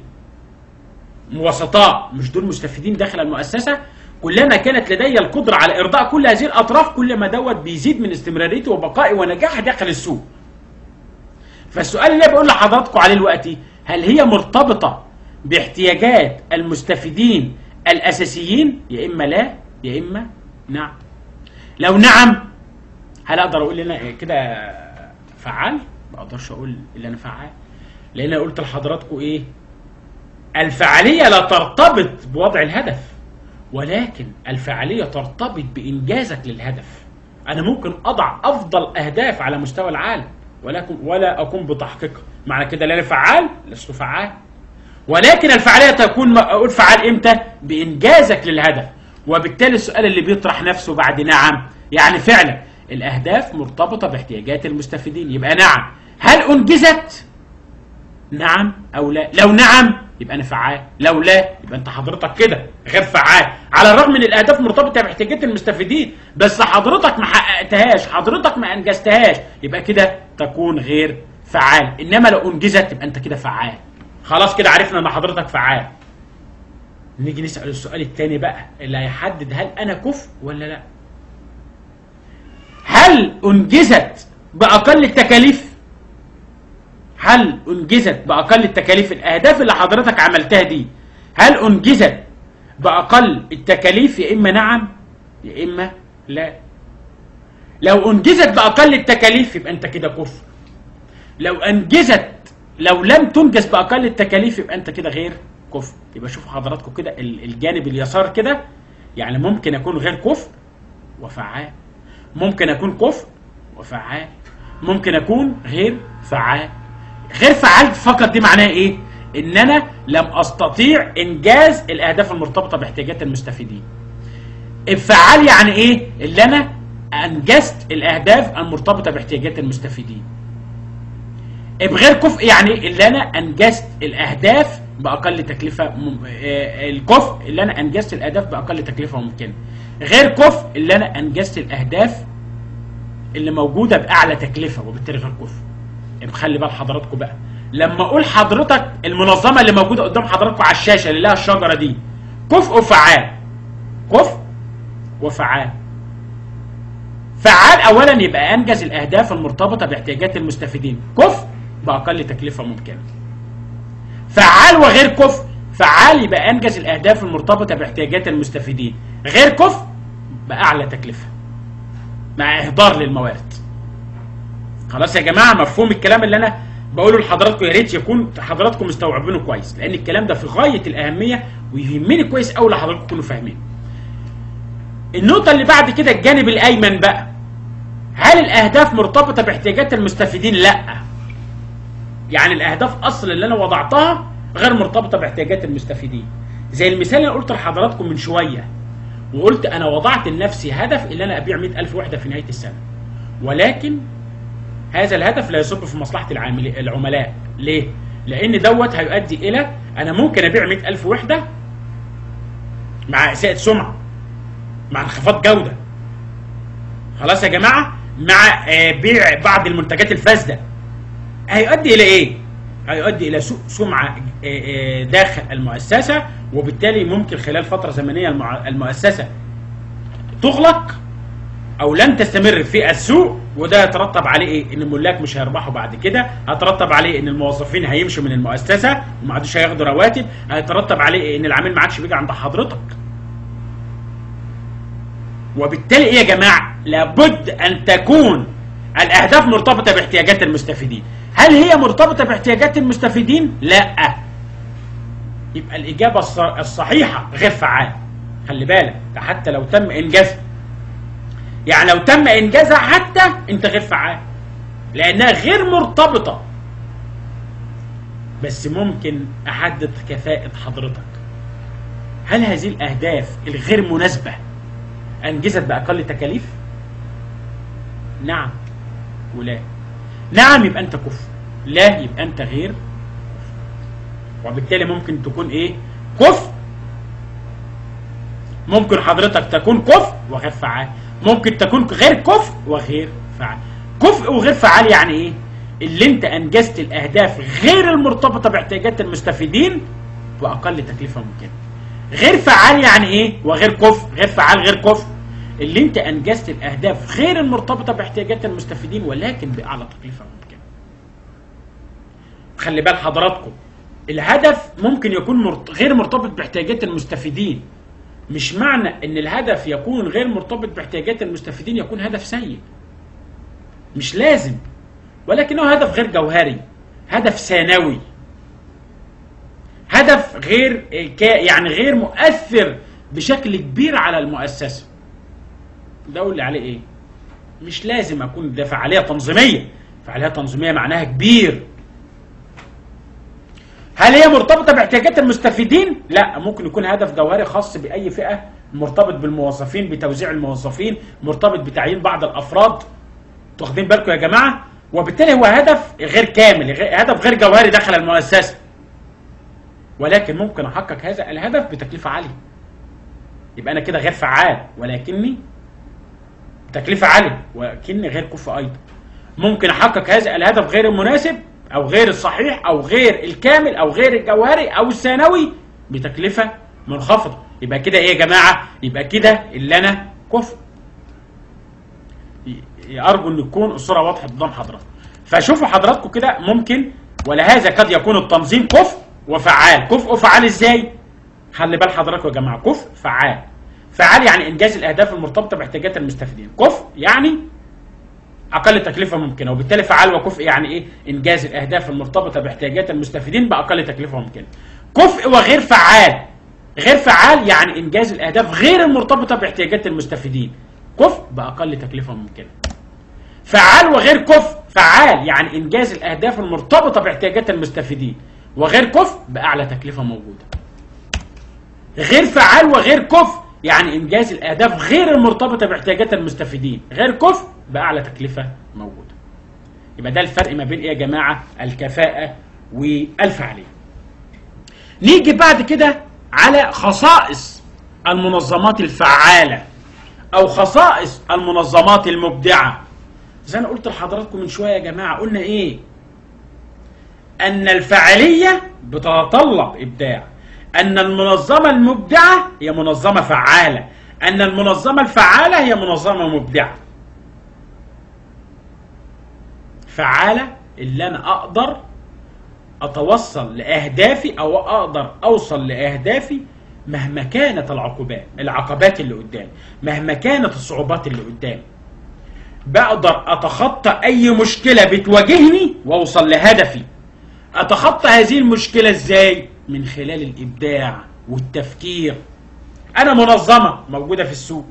وسطاء مش دول مستفيدين داخل المؤسسة كلما كانت لدي القدرة على إرضاء كل هذه الأطراف كلما دوت بيزيد من استمراريتي وبقائي ونجاحي داخل السوق فالسؤال اللي بقول لحضراتكم عليه دلوقتي هل هي مرتبطة باحتياجات المستفيدين الأساسيين يا إما لا يا إما نعم لو نعم هل أقدر أقول إن أنا كده فعال؟ ما أقدرش أقول إن أنا فعال لأن أنا قلت لحضراتكم إيه؟ الفعالية لا ترتبط بوضع الهدف ولكن الفعالية ترتبط بإنجازك للهدف أنا ممكن أضع أفضل أهداف على مستوى العالم ولكن ولا أقوم بتحقيقها معنى كده لا أنا فعال لست فعال ولكن الفعالية تكون أقول فعال إمتى؟ بإنجازك للهدف وبالتالي السؤال اللي بيطرح نفسه بعد نعم يعني فعلا الأهداف مرتبطة باحتياجات المستفيدين يبقى نعم هل أنجزت؟ نعم أو لا لو نعم يبقى أنا فعال لو لا يبقى أنت حضرتك كده غير فعال على الرغم من الأهداف مرتبطة باحتياجات المستفيدين بس حضرتك ما حققتهاش حضرتك ما أنجزتهاش يبقى كده تكون غير فعال إنما لو أنجزت يبقى أنت كده فعال خلاص كده عرفنا ان حضرتك فعال نيجي نسأل السؤال الثاني بقى اللي هيحدد هل انا كفء ولا لا هل انجزت باقل التكاليف هل انجزت باقل التكاليف الاهداف اللي حضرتك عملتها دي هل انجزت باقل التكاليف يا اما نعم يا اما لا لو انجزت باقل التكاليف يبقى انت كده كفر لو انجزت لو لم تنجز باقل التكاليف يبقى انت كده غير كفر يبقى شوفوا حضراتكم كده ال- الجانب اليسار كده يعني ممكن اكون غير كفر وفعال ممكن اكون كفر وفعال ممكن اكون غير فعال غير فعال فقط دي معناها ايه ان انا لم استطيع انجاز الاهداف المرتبطه باحتياجات المستفيدين الفعال يعني ايه اللي انا انجزت الاهداف المرتبطه باحتياجات المستفيدين بغير كفء يعني اللي انا انجزت الاهداف باقل تكلفه مم... آه، الكفء اللي انا انجزت الاهداف باقل تكلفه ممكنه غير كفء اللي انا انجزت الاهداف اللي موجوده باعلى تكلفه وبالتالي غير كفء يبقى خلي بال حضراتكم بقى لما اقول حضرتك المنظمه اللي موجوده قدام حضراتكم على الشاشه اللي لها الشجره دي كفء وفعال كفء وفعال فعال اولا يبقى انجز الاهداف المرتبطه باحتياجات المستفيدين كفء باقل تكلفه ممكنه فعال وغير كفء فعال يبقى انجز الاهداف المرتبطه باحتياجات المستفيدين غير كفء باعلى تكلفه مع اهدار للموارد خلاص يا جماعه مفهوم الكلام اللي انا بقوله لحضراتكم يا ريت يكون حضراتكم مستوعبينه كويس لان الكلام ده في غايه الاهميه ويهمني كويس قوي لحضراتكم تكونوا فاهمين النقطه اللي بعد كده الجانب الايمن بقى هل الاهداف مرتبطه باحتياجات المستفيدين لا يعني الاهداف اصلا اللي انا وضعتها غير مرتبطه باحتياجات المستفيدين زي المثال اللي قلت لحضراتكم من شويه وقلت انا وضعت لنفسي هدف ان انا ابيع 100000 وحده في نهايه السنه ولكن هذا الهدف لا يصب في مصلحه العامل العملاء ليه لان دوت هيؤدي الى انا ممكن ابيع 100000 وحده مع اساءه سمعه مع انخفاض جوده خلاص يا جماعه مع آه، بيع بعض المنتجات الفاسده هيؤدي الى ايه هيؤدي الى سوء سمعه آه، آه، داخل المؤسسه وبالتالي ممكن خلال فتره زمنيه المع- المؤسسه تغلق او لن تستمر في السوق وده يترتب عليه ايه ان الملاك مش هيربحوا بعد كده هيترتب عليه ان الموظفين هيمشوا من المؤسسه وما عادوش هياخدوا رواتب هيترتب عليه إيه؟ ان العميل ما عادش بيجي عند حضرتك وبالتالي ايه يا جماعه لابد ان تكون الاهداف مرتبطه باحتياجات المستفيدين هل هي مرتبطه باحتياجات المستفيدين لا يبقى الاجابه الص- الصحيحه غير فعال خلي بالك ده حتى لو تم انجازها يعني لو تم انجازها حتى انت غير فعال لانها غير مرتبطه بس ممكن احدد كفاءه حضرتك هل هذه الاهداف الغير مناسبه انجزت باقل تكاليف نعم ولا نعم يبقى انت كفء لا يبقى انت غير كفء وبالتالي ممكن تكون ايه كفء ممكن حضرتك تكون كفء وغير فعال ممكن تكون غير كفء وغير فعال كفء وغير فعال يعني ايه اللي انت انجزت الاهداف غير المرتبطه باحتياجات المستفيدين باقل تكلفه ممكنه غير فعال يعني ايه وغير كفء غير فعال غير كفء اللي انت انجزت الاهداف غير المرتبطه باحتياجات المستفيدين ولكن باعلى تكلفه ممكنه خلي بال حضراتكم الهدف ممكن يكون مرت... غير مرتبط باحتياجات المستفيدين مش معنى ان الهدف يكون غير مرتبط باحتياجات المستفيدين يكون هدف سيء مش لازم ولكنه هدف غير جوهري هدف ثانوي هدف غير كا يعني غير مؤثر بشكل كبير على المؤسسه ده اقول لي عليه ايه مش لازم اكون ده فعاليه تنظيميه فعاليه تنظيميه معناها كبير هل هي مرتبطه باحتياجات المستفيدين لا ممكن يكون هدف جوهري خاص باي فئه مرتبط بالموظفين بتوزيع الموظفين مرتبط بتعيين بعض الافراد واخدين بالكم يا جماعه وبالتالي هو هدف غير كامل غير- هدف غير جوهري داخل المؤسسه ولكن ممكن احقق هذا الهدف بتكلفه عاليه يبقى انا كده غير فعال ولكني تكلفه عاليه ولكني غير كفء ايضا ممكن احقق هذا الهدف غير المناسب او غير الصحيح او غير الكامل او غير الجوهري او الثانوي بتكلفه منخفضه يبقى كده ايه يا جماعه يبقى كده اللي انا كفء ي- ارجو ان تكون الصوره واضحه قدام حضراتكم فشوفوا حضراتكم كده ممكن ولهذا قد يكون التنظيم كفء وفعال كفء وفعال ازاي خلي بال حضراتكم يا جماعه كفء فعال فعال يعني انجاز الاهداف المرتبطه باحتياجات المستفيدين كفء يعني اقل تكلفه ممكنه وبالتالي فعال وكفء يعني ايه انجاز الاهداف المرتبطه باحتياجات المستفيدين باقل تكلفه ممكنه كفء وغير فعال غير فعال يعني انجاز الاهداف غير المرتبطه باحتياجات المستفيدين كفء باقل تكلفه ممكنه فعال وغير كفء فعال يعني انجاز الاهداف المرتبطه باحتياجات المستفيدين وغير كفء باعلى تكلفه موجوده غير فعال وغير كفء يعني انجاز الاهداف غير المرتبطه باحتياجات المستفيدين غير كفء باعلى تكلفه موجوده يبقى ده الفرق ما بين ايه يا جماعه الكفاءه والفعاليه نيجي بعد كده على خصائص المنظمات الفعاله او خصائص المنظمات المبدعه زي انا قلت لحضراتكم من شويه يا جماعه قلنا ايه ان الفعاليه بتتطلب ابداع ان المنظمه المبدعه هي منظمه فعاله ان المنظمه الفعاله هي منظمه مبدعه فعاله اللي انا اقدر اتوصل لاهدافي او اقدر اوصل لاهدافي مهما كانت العقوبات العقبات اللي قدامي مهما كانت الصعوبات اللي قدامي بقدر اتخطى اي مشكله بتواجهني واوصل لهدفي اتخطى هذه المشكله ازاي من خلال الابداع والتفكير انا منظمه موجوده في السوق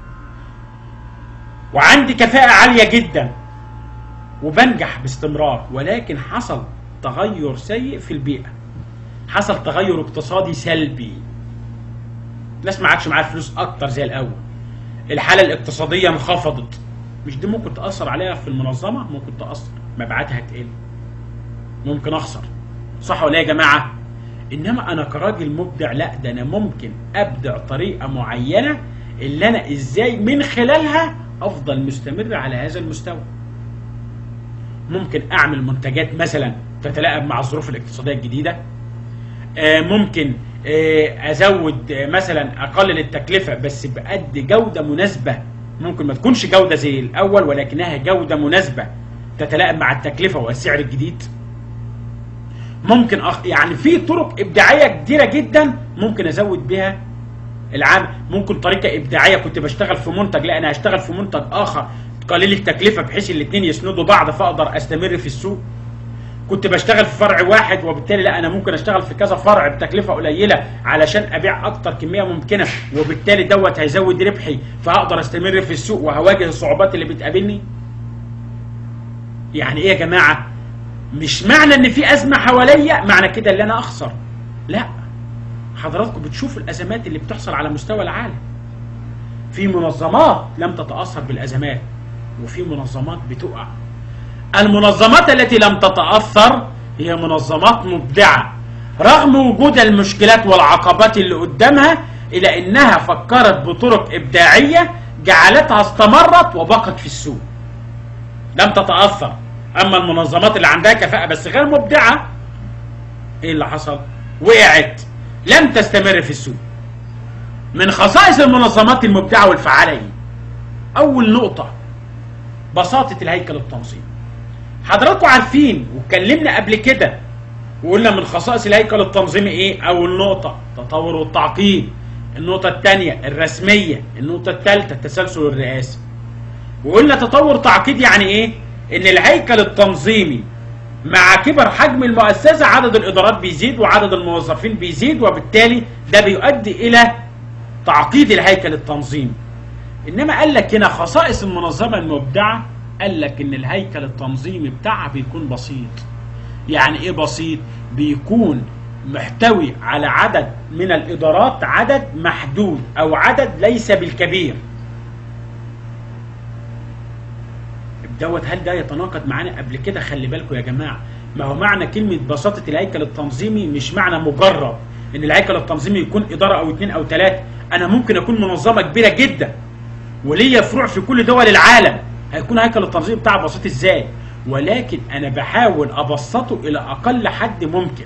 وعندي كفاءه عاليه جدا وبنجح باستمرار ولكن حصل تغير سيء في البيئه حصل تغير اقتصادي سلبي الناس ما عادش معاها فلوس اكتر زي الاول الحاله الاقتصاديه انخفضت مش دي ممكن تاثر عليها في المنظمه ممكن تاثر مبيعاتها تقل ممكن اخسر صح ولا يا جماعه انما انا كراجل مبدع لا ده انا ممكن ابدع طريقه معينه اللي انا ازاي من خلالها افضل مستمر على هذا المستوى ممكن اعمل منتجات مثلا تتلائم مع الظروف الاقتصاديه الجديده آه ممكن آه ازود آه مثلا اقلل التكلفه بس بقد جوده مناسبه ممكن ما تكونش جوده زي الاول ولكنها جوده مناسبه تتلائم مع التكلفه والسعر الجديد ممكن أخ... يعني في طرق ابداعيه كتيره جدا ممكن ازود بها العام ممكن طريقه ابداعيه كنت بشتغل في منتج لا انا هشتغل في منتج اخر قليل التكلفه بحيث الاثنين يسندوا بعض فاقدر استمر في السوق كنت بشتغل في فرع واحد وبالتالي لا انا ممكن اشتغل في كذا فرع بتكلفه قليله علشان ابيع اكتر كميه ممكنه وبالتالي دوت هيزود ربحي فهقدر استمر في السوق وهواجه الصعوبات اللي بتقابلني يعني ايه يا جماعه مش معنى ان في ازمه حواليا معنى كده ان انا اخسر لا حضراتكم بتشوفوا الازمات اللي بتحصل على مستوى العالم في منظمات لم تتاثر بالازمات وفي منظمات بتقع المنظمات التي لم تتاثر هي منظمات مبدعه رغم وجود المشكلات والعقبات اللي قدامها الى انها فكرت بطرق ابداعيه جعلتها استمرت وبقت في السوق لم تتاثر اما المنظمات اللي عندها كفاءه بس غير مبدعه ايه اللي حصل وقعت لم تستمر في السوق من خصائص المنظمات المبدعه والفعاله ايه اول نقطه بساطه الهيكل التنظيمي حضراتكم عارفين واتكلمنا قبل كده وقلنا من خصائص الهيكل التنظيمي ايه اول نقطه تطور والتعقيد النقطه الثانيه الرسميه النقطه الثالثه التسلسل الرئاسي وقلنا تطور تعقيد يعني ايه ان الهيكل التنظيمي مع كبر حجم المؤسسه عدد الادارات بيزيد وعدد الموظفين بيزيد وبالتالي ده بيؤدي الى تعقيد الهيكل التنظيمي انما قال لك هنا خصائص المنظمه المبدعه قال لك ان الهيكل التنظيمي بتاعها بيكون بسيط يعني ايه بسيط بيكون محتوي على عدد من الادارات عدد محدود او عدد ليس بالكبير دوت هل ده يتناقض معانا قبل كده خلي بالكم يا جماعه ما هو معنى كلمه بساطه الهيكل التنظيمي مش معنى مجرد ان الهيكل التنظيمي يكون اداره او اثنين او ثلاثه انا ممكن اكون منظمه كبيره جدا وليا فروع في كل دول العالم هيكون هيكل التنظيم بتاعي بسيط ازاي ولكن انا بحاول ابسطه الى اقل حد ممكن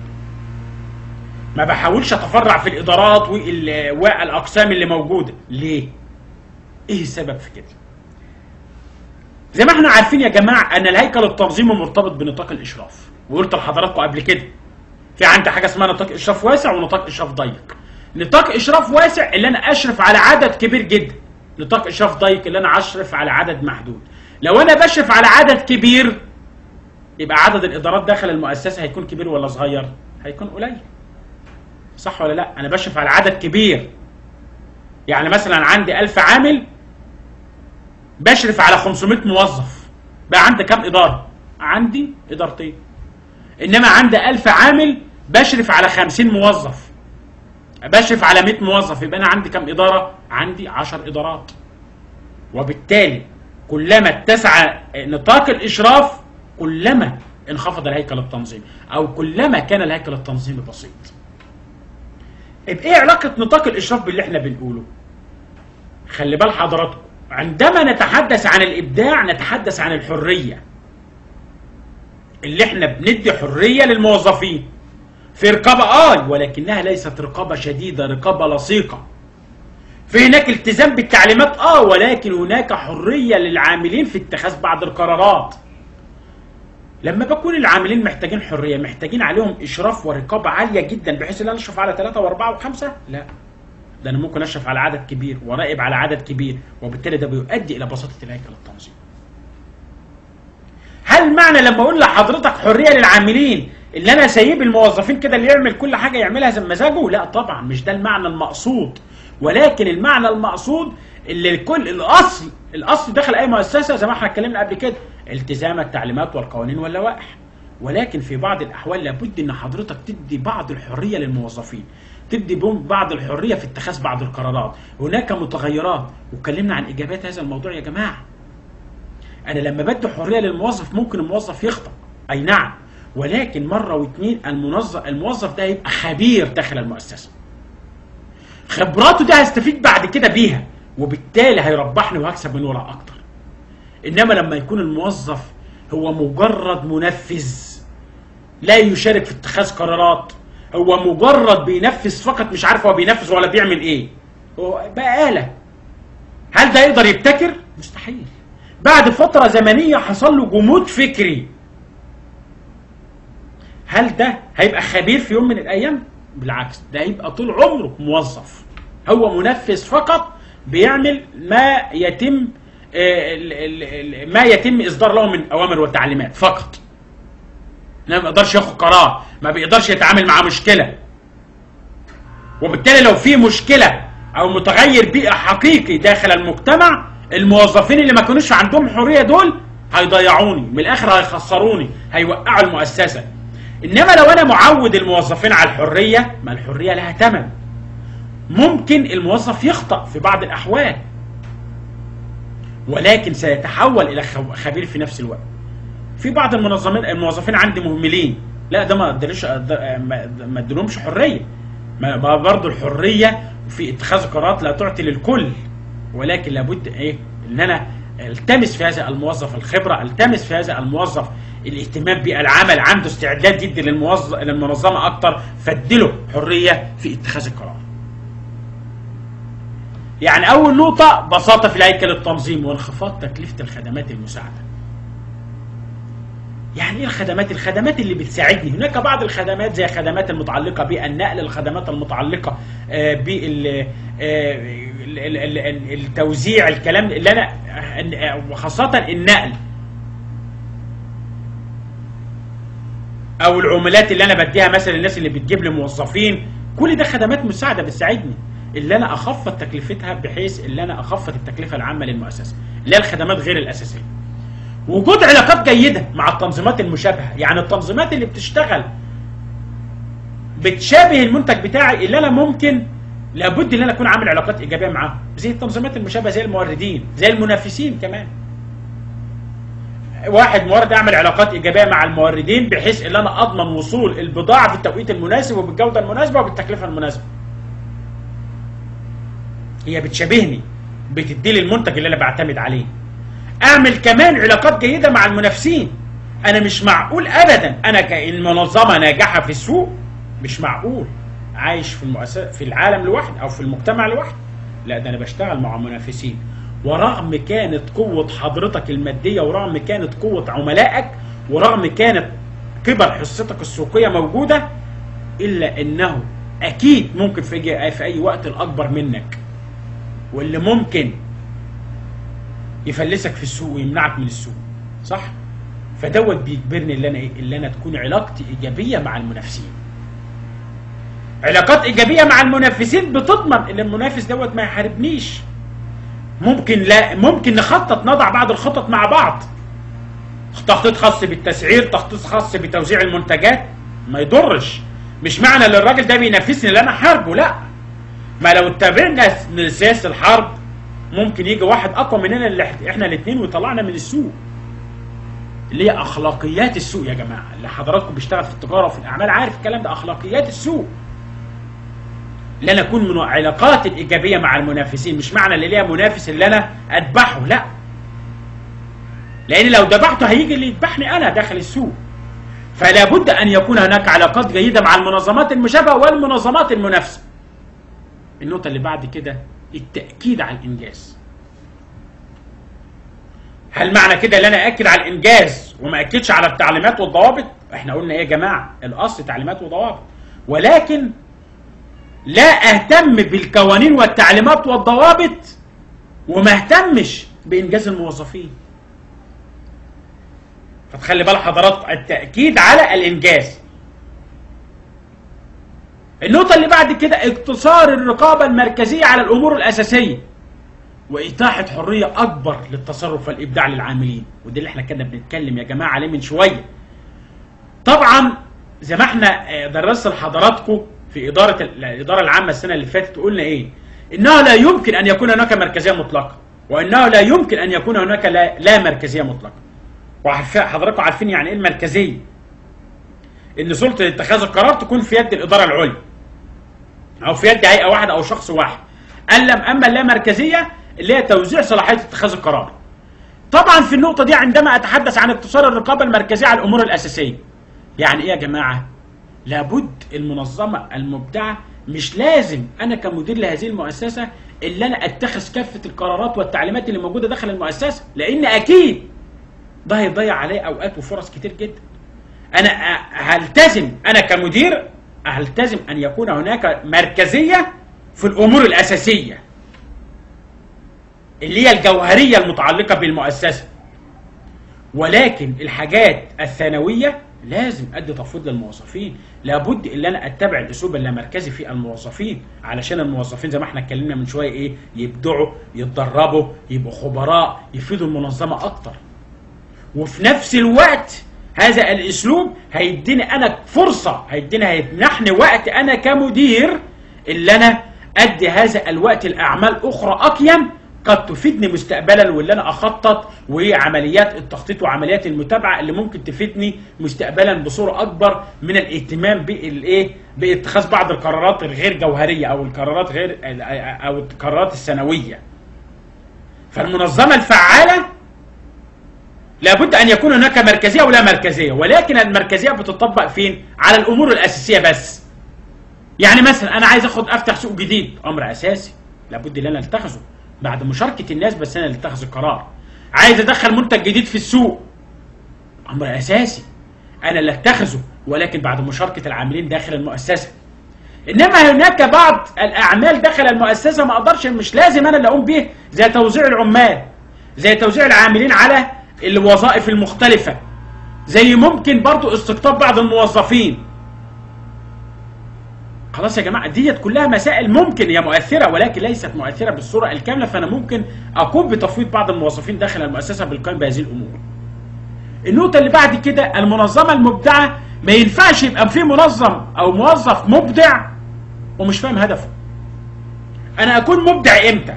ما بحاولش اتفرع في الادارات والاقسام اللي موجوده ليه ايه السبب في كده زي ما احنا عارفين يا جماعه ان الهيكل التنظيمي مرتبط بنطاق الاشراف وقلت لحضراتكم قبل كده في عندي حاجه اسمها نطاق اشراف واسع ونطاق اشراف ضيق نطاق اشراف واسع اللي انا اشرف على عدد كبير جدا نطاق اشراف ضيق اللي انا اشرف على عدد محدود لو انا بشرف على عدد كبير يبقى عدد الادارات داخل المؤسسه هيكون كبير ولا صغير هيكون قليل صح ولا لا انا بشرف على عدد كبير يعني مثلا عندي 1000 عامل بشرف على 500 موظف بقى عندي كام اداره عندي ادارتين انما عندي 1000 عامل بشرف على 50 موظف بشرف على 100 موظف يبقى انا عندي كام اداره عندي 10 ادارات وبالتالي كلما اتسع نطاق الاشراف كلما انخفض الهيكل التنظيمي او كلما كان الهيكل التنظيمي بسيط يبقى ايه علاقه نطاق الاشراف باللي احنا بنقوله خلي بال حضراتكم عندما نتحدث عن الابداع نتحدث عن الحريه اللي احنا بندي حريه للموظفين في رقابه اه ولكنها ليست رقابه شديده رقابه لصيقه في هناك التزام بالتعليمات اه ولكن هناك حريه للعاملين في اتخاذ بعض القرارات لما بكون العاملين محتاجين حريه محتاجين عليهم اشراف ورقابه عاليه جدا بحيث ان انا اشرف على ثلاثه واربعه وخمسه لا ده انا ممكن اشرف على عدد كبير وراقب على عدد كبير وبالتالي ده بيؤدي الى بساطه الهيكل التنظيمي هل معنى لما اقول لحضرتك حريه للعاملين اللي انا سايب الموظفين كده اللي يعمل كل حاجه يعملها زي مزاجه لا طبعا مش ده المعنى المقصود ولكن المعنى المقصود اللي الكل الاصل الاصل داخل اي مؤسسه زي ما احنا اتكلمنا قبل كده التزام التعليمات والقوانين واللوائح ولكن في بعض الاحوال لابد ان حضرتك تدي بعض الحريه للموظفين تدي بهم بعض الحريه في اتخاذ بعض القرارات هناك متغيرات واتكلمنا عن اجابات هذا الموضوع يا جماعه انا لما بدي حريه للموظف ممكن الموظف يخطأ اي نعم ولكن مره واثنين المنظف الموظف ده يبقى خبير داخل المؤسسه خبراته دي هستفيد بعد كده بيها وبالتالي هيربحني وهكسب من ورا اكتر انما لما يكون الموظف هو مجرد منفذ لا يشارك في اتخاذ قرارات هو مجرد بينفذ فقط مش عارف هو بينفذ ولا بيعمل ايه هو بقى آلة هل ده يقدر يبتكر؟ مستحيل بعد فترة زمنية حصل له جمود فكري هل ده هيبقى خبير في يوم من الأيام؟ بالعكس ده هيبقى طول عمره موظف هو منفذ فقط بيعمل ما يتم ما يتم إصدار له من أوامر وتعليمات فقط ما بيقدرش ياخد قرار ما بيقدرش يتعامل مع مشكلة وبالتالي لو في مشكلة أو متغير بيئة حقيقي داخل المجتمع الموظفين اللي ما كانوش عندهم حريه دول هيضيعوني من الاخر هيخسروني هيوقعوا المؤسسه انما لو انا معود الموظفين على الحريه ما الحريه لها ثمن ممكن الموظف يخطا في بعض الاحوال ولكن سيتحول الى خبير في نفس الوقت في بعض المنظمين الموظفين عندي مهملين لا ده ما ادلوش ما ادلهمش حريه ما برضه الحريه في اتخاذ قرارات لا تعطي للكل ولكن لابد ايه ان انا التمس في هذا الموظف الخبره التمس في هذا الموظف الاهتمام بالعمل عنده استعداد جدا للموظف للمنظمه اكتر فاديله حريه في اتخاذ القرار يعني اول نقطه بساطه في الهيكل التنظيمي وانخفاض تكلفه الخدمات المساعده يعني ايه الخدمات الخدمات اللي بتساعدني هناك بعض الخدمات زي الخدمات المتعلقه بالنقل الخدمات المتعلقه بال التوزيع الكلام اللي انا وخاصه النقل او العملات اللي انا بديها مثلا الناس اللي بتجيب لي موظفين كل ده خدمات مساعده بتساعدني اللي انا اخفض تكلفتها بحيث اللي انا اخفض التكلفه العامه للمؤسسه اللي هي الخدمات غير الاساسيه وجود علاقات جيدة مع التنظيمات المشابهة يعني التنظيمات اللي بتشتغل بتشابه المنتج بتاعي اللي انا ممكن لابد ان انا اكون عامل علاقات ايجابيه معاهم زي التنظيمات المشابهه زي الموردين زي المنافسين كمان واحد مورد اعمل علاقات ايجابيه مع الموردين بحيث ان انا اضمن وصول البضاعه في التوقيت المناسب وبالجوده المناسبه وبالتكلفه المناسبه هي بتشابهني بتدي لي المنتج اللي انا بعتمد عليه اعمل كمان علاقات جيده مع المنافسين انا مش معقول ابدا انا كمنظمه ناجحه في السوق مش معقول عايش في المؤسسه في العالم لوحدي او في المجتمع لوحدي لا ده انا بشتغل مع منافسين ورغم كانت قوه حضرتك الماديه ورغم كانت قوه عملائك ورغم كانت كبر حصتك السوقيه موجوده الا انه اكيد ممكن في في اي وقت الاكبر منك واللي ممكن يفلسك في السوق ويمنعك من السوق صح فدوت بيجبرني اللي انا ايه اللي انا تكون علاقتي ايجابيه مع المنافسين علاقات ايجابيه مع المنافسين بتضمن ان المنافس دوت ما يحاربنيش ممكن لا ممكن نخطط نضع بعض الخطط مع بعض تخطيط خاص بالتسعير تخطيط خاص بتوزيع المنتجات ما يضرش مش معنى ان الراجل ده بينافسني ان انا حاربه لا ما لو اتبعنا سياسه الحرب ممكن يجي واحد اقوى مننا اللي احنا الاثنين ويطلعنا من السوق اللي هي اخلاقيات السوق يا جماعه اللي حضراتكم بيشتغل في التجاره وفي الاعمال عارف الكلام ده اخلاقيات السوق اللي انا اكون من علاقاتي الايجابيه مع المنافسين مش معنى اللي ليا منافس اللي انا اذبحه لا لان لو ذبحته هيجي اللي يذبحني انا داخل السوق فلا بد ان يكون هناك علاقات جيده مع المنظمات المشابهه والمنظمات المنافسه النقطه اللي بعد كده التاكيد على الانجاز هل معنى كده ان انا اكد على الانجاز وما اكدش على التعليمات والضوابط احنا قلنا ايه يا جماعه الاصل تعليمات وضوابط ولكن لا اهتم بالقوانين والتعليمات والضوابط وما اهتمش بانجاز الموظفين فتخلي بال حضرات التاكيد على الانجاز النقطه اللي بعد كده اقتصار الرقابه المركزيه على الامور الاساسيه وإتاحة حرية أكبر للتصرف والإبداع للعاملين وده اللي احنا كنا بنتكلم يا جماعة عليه من شوية طبعا زي ما احنا درسنا لحضراتكم في إدارة الإدارة العامة السنة اللي فاتت قلنا إيه إنه لا يمكن أن يكون هناك مركزية مطلقة وإنه لا يمكن أن يكون هناك لا, لا مركزية مطلقة وحضراتكم عارفين يعني إيه المركزية إن سلطة اتخاذ القرار تكون في يد الإدارة العليا أو في يد هيئة واحدة أو شخص واحد قال لم أما اللامركزية اللي هي توزيع صلاحيه اتخاذ القرار. طبعا في النقطه دي عندما اتحدث عن اقتصار الرقابه المركزيه على الامور الاساسيه. يعني ايه يا جماعه؟ لابد المنظمه المبدعه مش لازم انا كمدير لهذه المؤسسه اللي انا اتخذ كافه القرارات والتعليمات اللي موجوده داخل المؤسسه لان اكيد ده هيضيع عليه اوقات وفرص كتير جدا. انا هلتزم انا كمدير هلتزم ان يكون هناك مركزيه في الامور الاساسيه. اللي هي الجوهريه المتعلقه بالمؤسسه ولكن الحاجات الثانويه لازم ادي تفويض للموظفين لابد ان انا اتبع الاسلوب اللامركزي في الموظفين علشان الموظفين زي ما احنا اتكلمنا من شويه ايه يبدعوا يتدربوا يبقوا خبراء يفيدوا المنظمه اكتر وفي نفس الوقت هذا الاسلوب هيديني انا فرصه هيديني هيمنحني وقت انا كمدير اللي انا ادي هذا الوقت لاعمال اخرى اقيم قد تفيدني مستقبلا واللي انا اخطط وعمليات التخطيط وعمليات المتابعه اللي ممكن تفيدني مستقبلا بصوره اكبر من الاهتمام بالايه باتخاذ بعض القرارات الغير جوهريه او القرارات غير او القرارات السنويه فالمنظمه الفعاله لابد ان يكون هناك مركزيه ولا مركزيه ولكن المركزيه بتطبق فين على الامور الاساسيه بس يعني مثلا انا عايز اخد افتح سوق جديد امر اساسي لابد ان انا اتخذه بعد مشاركة الناس بس أنا اللي اتخذ القرار. عايز أدخل منتج جديد في السوق. أمر أساسي. أنا اللي اتخذه ولكن بعد مشاركة العاملين داخل المؤسسة. إنما هناك بعض الأعمال داخل المؤسسة ما أقدرش مش لازم أنا اللي أقوم بيه زي توزيع العمال. زي توزيع العاملين على الوظائف المختلفة. زي ممكن برضو استقطاب بعض الموظفين. خلاص يا جماعه ديت كلها مسائل ممكن هي مؤثره ولكن ليست مؤثره بالصوره الكامله فانا ممكن اقوم بتفويض بعض الموظفين داخل المؤسسه بالقيام بهذه الامور. النقطه اللي بعد كده المنظمه المبدعه ما ينفعش يبقى في منظم او موظف مبدع ومش فاهم هدفه. انا اكون مبدع امتى؟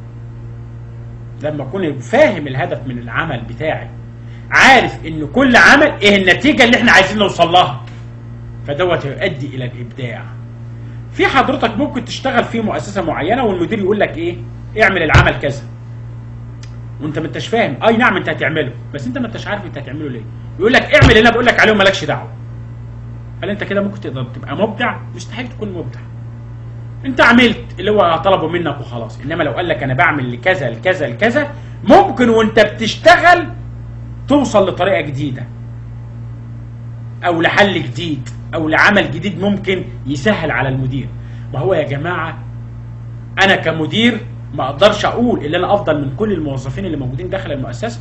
لما اكون فاهم الهدف من العمل بتاعي. عارف ان كل عمل ايه النتيجه اللي احنا عايزين نوصل لها. فدوت يؤدي الى الابداع. في حضرتك ممكن تشتغل في مؤسسه معينه والمدير يقول لك ايه اعمل العمل كذا وانت ما انتش فاهم اي نعم انت هتعمله بس انت ما انتش عارف انت هتعمله ليه يقول لك اعمل اللي انا بقول لك عليه ومالكش دعوه هل انت كده ممكن تقدر تبقى مبدع مستحيل تكون مبدع انت عملت اللي هو طلبه منك وخلاص انما لو قال لك انا بعمل لكذا لكذا لكذا ممكن وانت بتشتغل توصل لطريقه جديده او لحل جديد او لعمل جديد ممكن يسهل على المدير ما هو يا جماعه انا كمدير ما اقدرش اقول ان انا افضل من كل الموظفين اللي موجودين داخل المؤسسه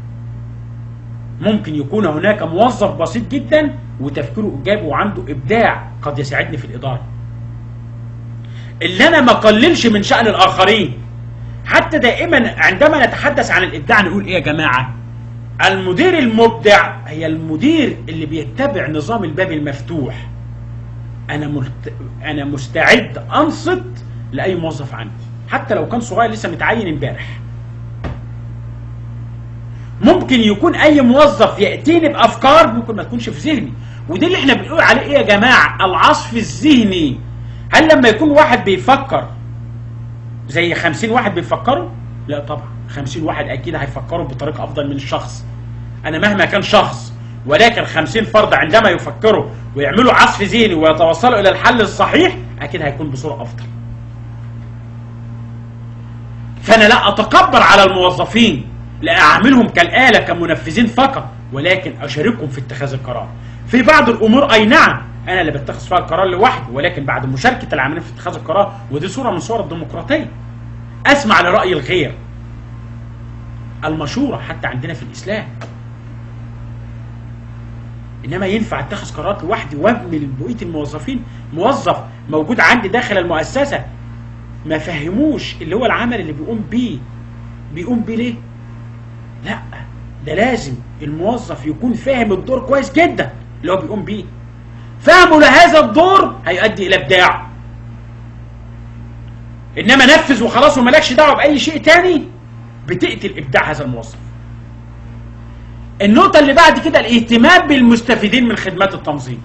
ممكن يكون هناك موظف بسيط جدا وتفكيره ايجابي وعنده ابداع قد يساعدني في الاداره اللي انا ما اقللش من شان الاخرين حتى دائما عندما نتحدث عن الابداع نقول ايه يا جماعه المدير المبدع هي المدير اللي بيتبع نظام الباب المفتوح انا ملت... انا مستعد انصت لاي موظف عندي حتى لو كان صغير لسه متعين امبارح ممكن يكون اي موظف ياتيني بافكار ممكن ما تكونش في ذهني ودي اللي احنا بنقول عليه ايه يا جماعه العصف الذهني هل لما يكون واحد بيفكر زي خمسين واحد بيفكروا لا طبعا خمسين واحد اكيد هيفكروا بطريقه افضل من الشخص انا مهما كان شخص ولكن خمسين فرد عندما يفكروا ويعملوا عصف ذهني ويتوصلوا الى الحل الصحيح اكيد هيكون بصوره افضل فانا لا اتكبر على الموظفين لا اعاملهم كالاله كمنفذين فقط ولكن اشاركهم في اتخاذ القرار في بعض الامور اي نعم انا اللي بتخذ فيها القرار لوحدي ولكن بعد مشاركه العاملين في اتخاذ القرار ودي صوره من صور الديمقراطيه اسمع لراي الغير المشوره حتى عندنا في الاسلام انما ينفع اتخذ قرارات لوحدي وابني لبقيه الموظفين موظف موجود عندي داخل المؤسسه ما فهموش اللي هو العمل اللي بيقوم بيه بيقوم بيه ليه لا ده لازم الموظف يكون فاهم الدور كويس جدا اللي هو بيقوم بيه فهمه لهذا الدور هيؤدي الى ابداع انما نفذ وخلاص ومالكش دعوه باي شيء تاني بتقتل ابداع هذا الموظف النقطه اللي بعد كده الاهتمام بالمستفيدين من خدمات التنظيم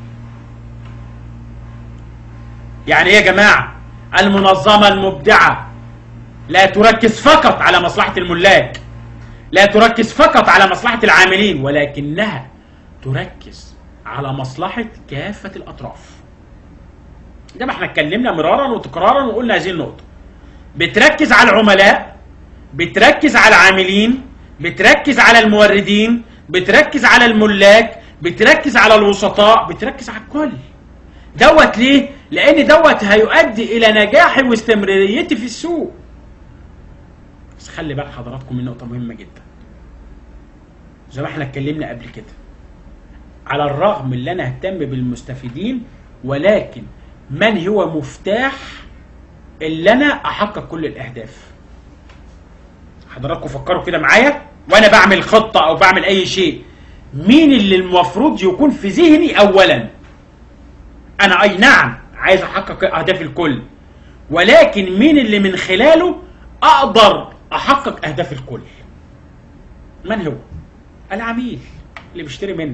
يعني ايه يا جماعه المنظمه المبدعه لا تركز فقط على مصلحه الملاك لا تركز فقط على مصلحه العاملين ولكنها تركز على مصلحه كافه الاطراف ده ما احنا اتكلمنا مرارا وتكرارا وقلنا هذه النقطه بتركز على العملاء بتركز على العاملين بتركز على الموردين بتركز على الملاك بتركز على الوسطاء بتركز على الكل دوت ليه لان دوت هيؤدي الى نجاحي واستمراريتي في السوق بس خلي بال حضراتكم من نقطه مهمه جدا زي ما احنا اتكلمنا قبل كده على الرغم ان انا اهتم بالمستفيدين ولكن من هو مفتاح اللي انا احقق كل الاهداف حضراتكم فكروا كده معايا وانا بعمل خطه او بعمل اي شيء مين اللي المفروض يكون في ذهني اولا انا اي نعم عايز احقق اهداف الكل ولكن مين اللي من خلاله اقدر احقق اهداف الكل من هو العميل اللي بيشتري مني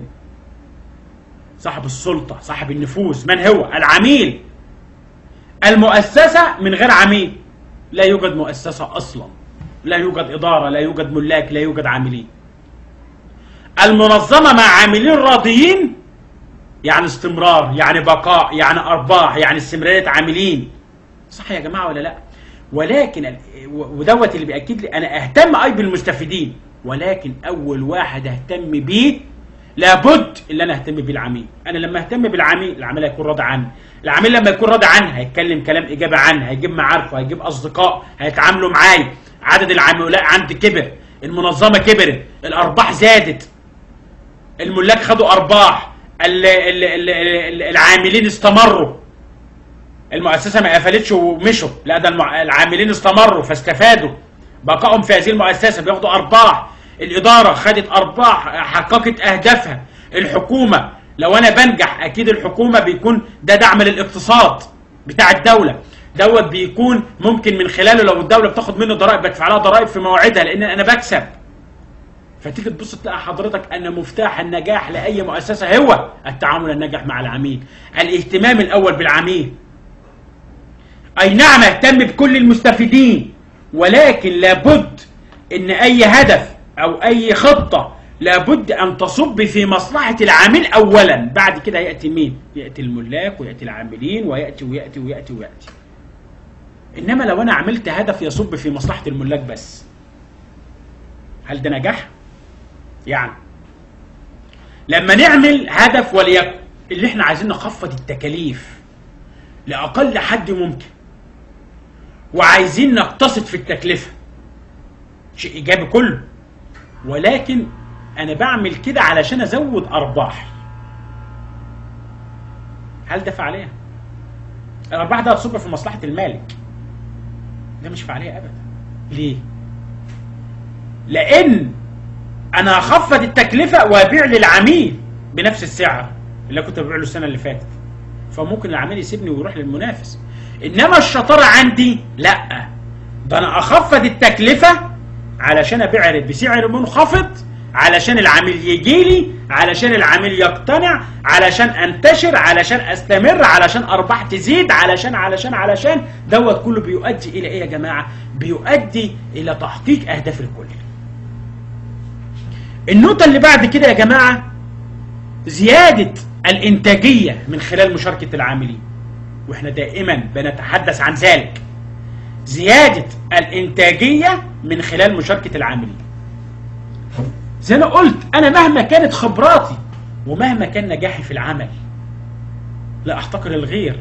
صاحب السلطة صاحب النفوذ من هو العميل المؤسسة من غير عميل لا يوجد مؤسسة أصلا لا يوجد إدارة لا يوجد ملاك لا يوجد عاملين المنظمة مع عاملين راضيين يعني استمرار يعني بقاء يعني أرباح يعني استمرارية عاملين صح يا جماعة ولا لا ولكن ودوت اللي بيأكد لي أنا أهتم أي بالمستفيدين ولكن أول واحد أهتم بيه لابد ان انا اهتم بالعميل انا لما اهتم بالعميل العميل هيكون راضي عني العميل لما يكون راضي عني هيتكلم كلام ايجابي عني هيجيب معارفه هيجيب اصدقاء هيتعاملوا معايا عدد العملاء عندي كبر المنظمه كبرت الارباح زادت الملاك خدوا ارباح ال ال ال ال العاملين استمروا المؤسسه ما قفلتش ومشوا لا ده العاملين استمروا فاستفادوا بقائهم في هذه المؤسسه بياخدوا ارباح الإدارة خدت أرباح حققت أهدافها الحكومة لو أنا بنجح أكيد الحكومة بيكون ده دعم للاقتصاد بتاع الدولة دوت بيكون ممكن من خلاله لو الدولة بتاخد منه ضرائب بدفع لها ضرائب في مواعيدها لأن أنا بكسب فتيجي تبص تلاقي حضرتك أن مفتاح النجاح لأي مؤسسة هو التعامل الناجح مع العميل الاهتمام الأول بالعميل أي نعم اهتم بكل المستفيدين ولكن لابد ان اي هدف او اي خطة لابد ان تصب في مصلحة العامل اولا بعد كده يأتي مين يأتي الملاك ويأتي العاملين ويأتي ويأتي ويأتي ويأتي انما لو انا عملت هدف يصب في مصلحة الملاك بس هل ده نجاح يعني لما نعمل هدف وليكن اللي احنا عايزين نخفض التكاليف لاقل حد ممكن وعايزين نقتصد في التكلفه شيء ايجابي كله ولكن انا بعمل كده علشان ازود ارباحي هل ده فعاليه الارباح ده هتصب في مصلحه المالك ده مش فعاليه ابدا ليه لان انا هخفض التكلفه وابيع للعميل بنفس السعر اللي كنت ببيع له السنه اللي فاتت فممكن العميل يسيبني ويروح للمنافس انما الشطاره عندي لا ده انا اخفض التكلفه علشان ابيع بسعر منخفض علشان العميل يجي لي علشان العميل يقتنع علشان انتشر علشان استمر علشان ارباح تزيد علشان علشان علشان دوت كله بيؤدي الى ايه يا جماعه بيؤدي الى تحقيق اهداف الكل النقطه اللي بعد كده يا جماعه زياده الانتاجيه من خلال مشاركه العاملين واحنا دائما بنتحدث عن ذلك زياده الانتاجيه من خلال مشاركه العاملين زي ما قلت انا مهما كانت خبراتي ومهما كان نجاحي في العمل لا احتقر الغير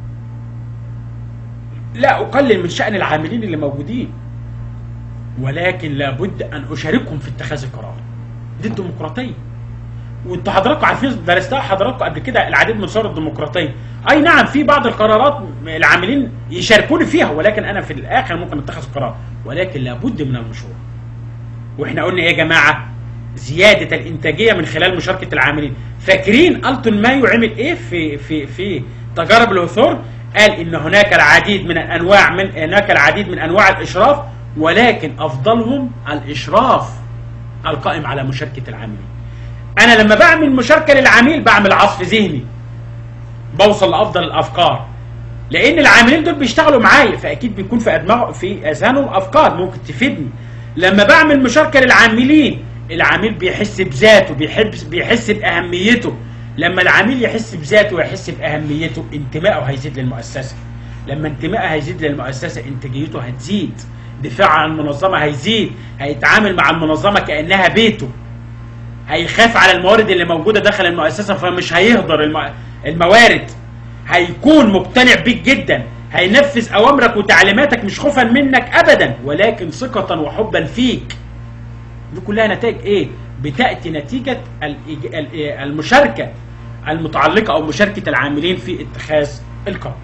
لا اقلل من شان العاملين اللي موجودين ولكن لابد ان اشاركهم في اتخاذ القرار دي الديمقراطيه وانتوا حضراتكم عارفين درستها حضراتكم قبل كده العديد من صور الديمقراطيه اي نعم في بعض القرارات العاملين يشاركوني فيها ولكن انا في الاخر ممكن اتخذ قرار ولكن لابد من المشورة واحنا قلنا ايه يا جماعه زياده الانتاجيه من خلال مشاركه العاملين فاكرين التون مايو عمل ايه في في في تجارب الهثور قال ان هناك العديد من الانواع من هناك العديد من انواع الاشراف ولكن افضلهم الاشراف القائم على مشاركه العاملين انا لما بعمل مشاركه للعميل بعمل عصف ذهني بوصل لافضل الافكار لان العاملين دول بيشتغلوا معايا فاكيد بيكون في ادماغ في اذهانهم افكار ممكن تفيدني لما بعمل مشاركه للعاملين العميل بيحس بذاته بيحب بيحس باهميته لما العميل يحس بذاته ويحس باهميته انتمائه هيزيد للمؤسسه لما انتمائه هيزيد للمؤسسه انتاجيته هتزيد دفاعه عن المنظمه هيزيد هيتعامل مع المنظمه كانها بيته هيخاف على الموارد اللي موجوده داخل المؤسسه فمش هيهدر الم... الموارد هيكون مقتنع بيك جدا هينفذ اوامرك وتعليماتك مش خوفا منك ابدا ولكن ثقه وحبا فيك دي كلها نتائج ايه بتاتي نتيجه الإج- ال- المشاركه المتعلقه او مشاركه العاملين في اتخاذ القرار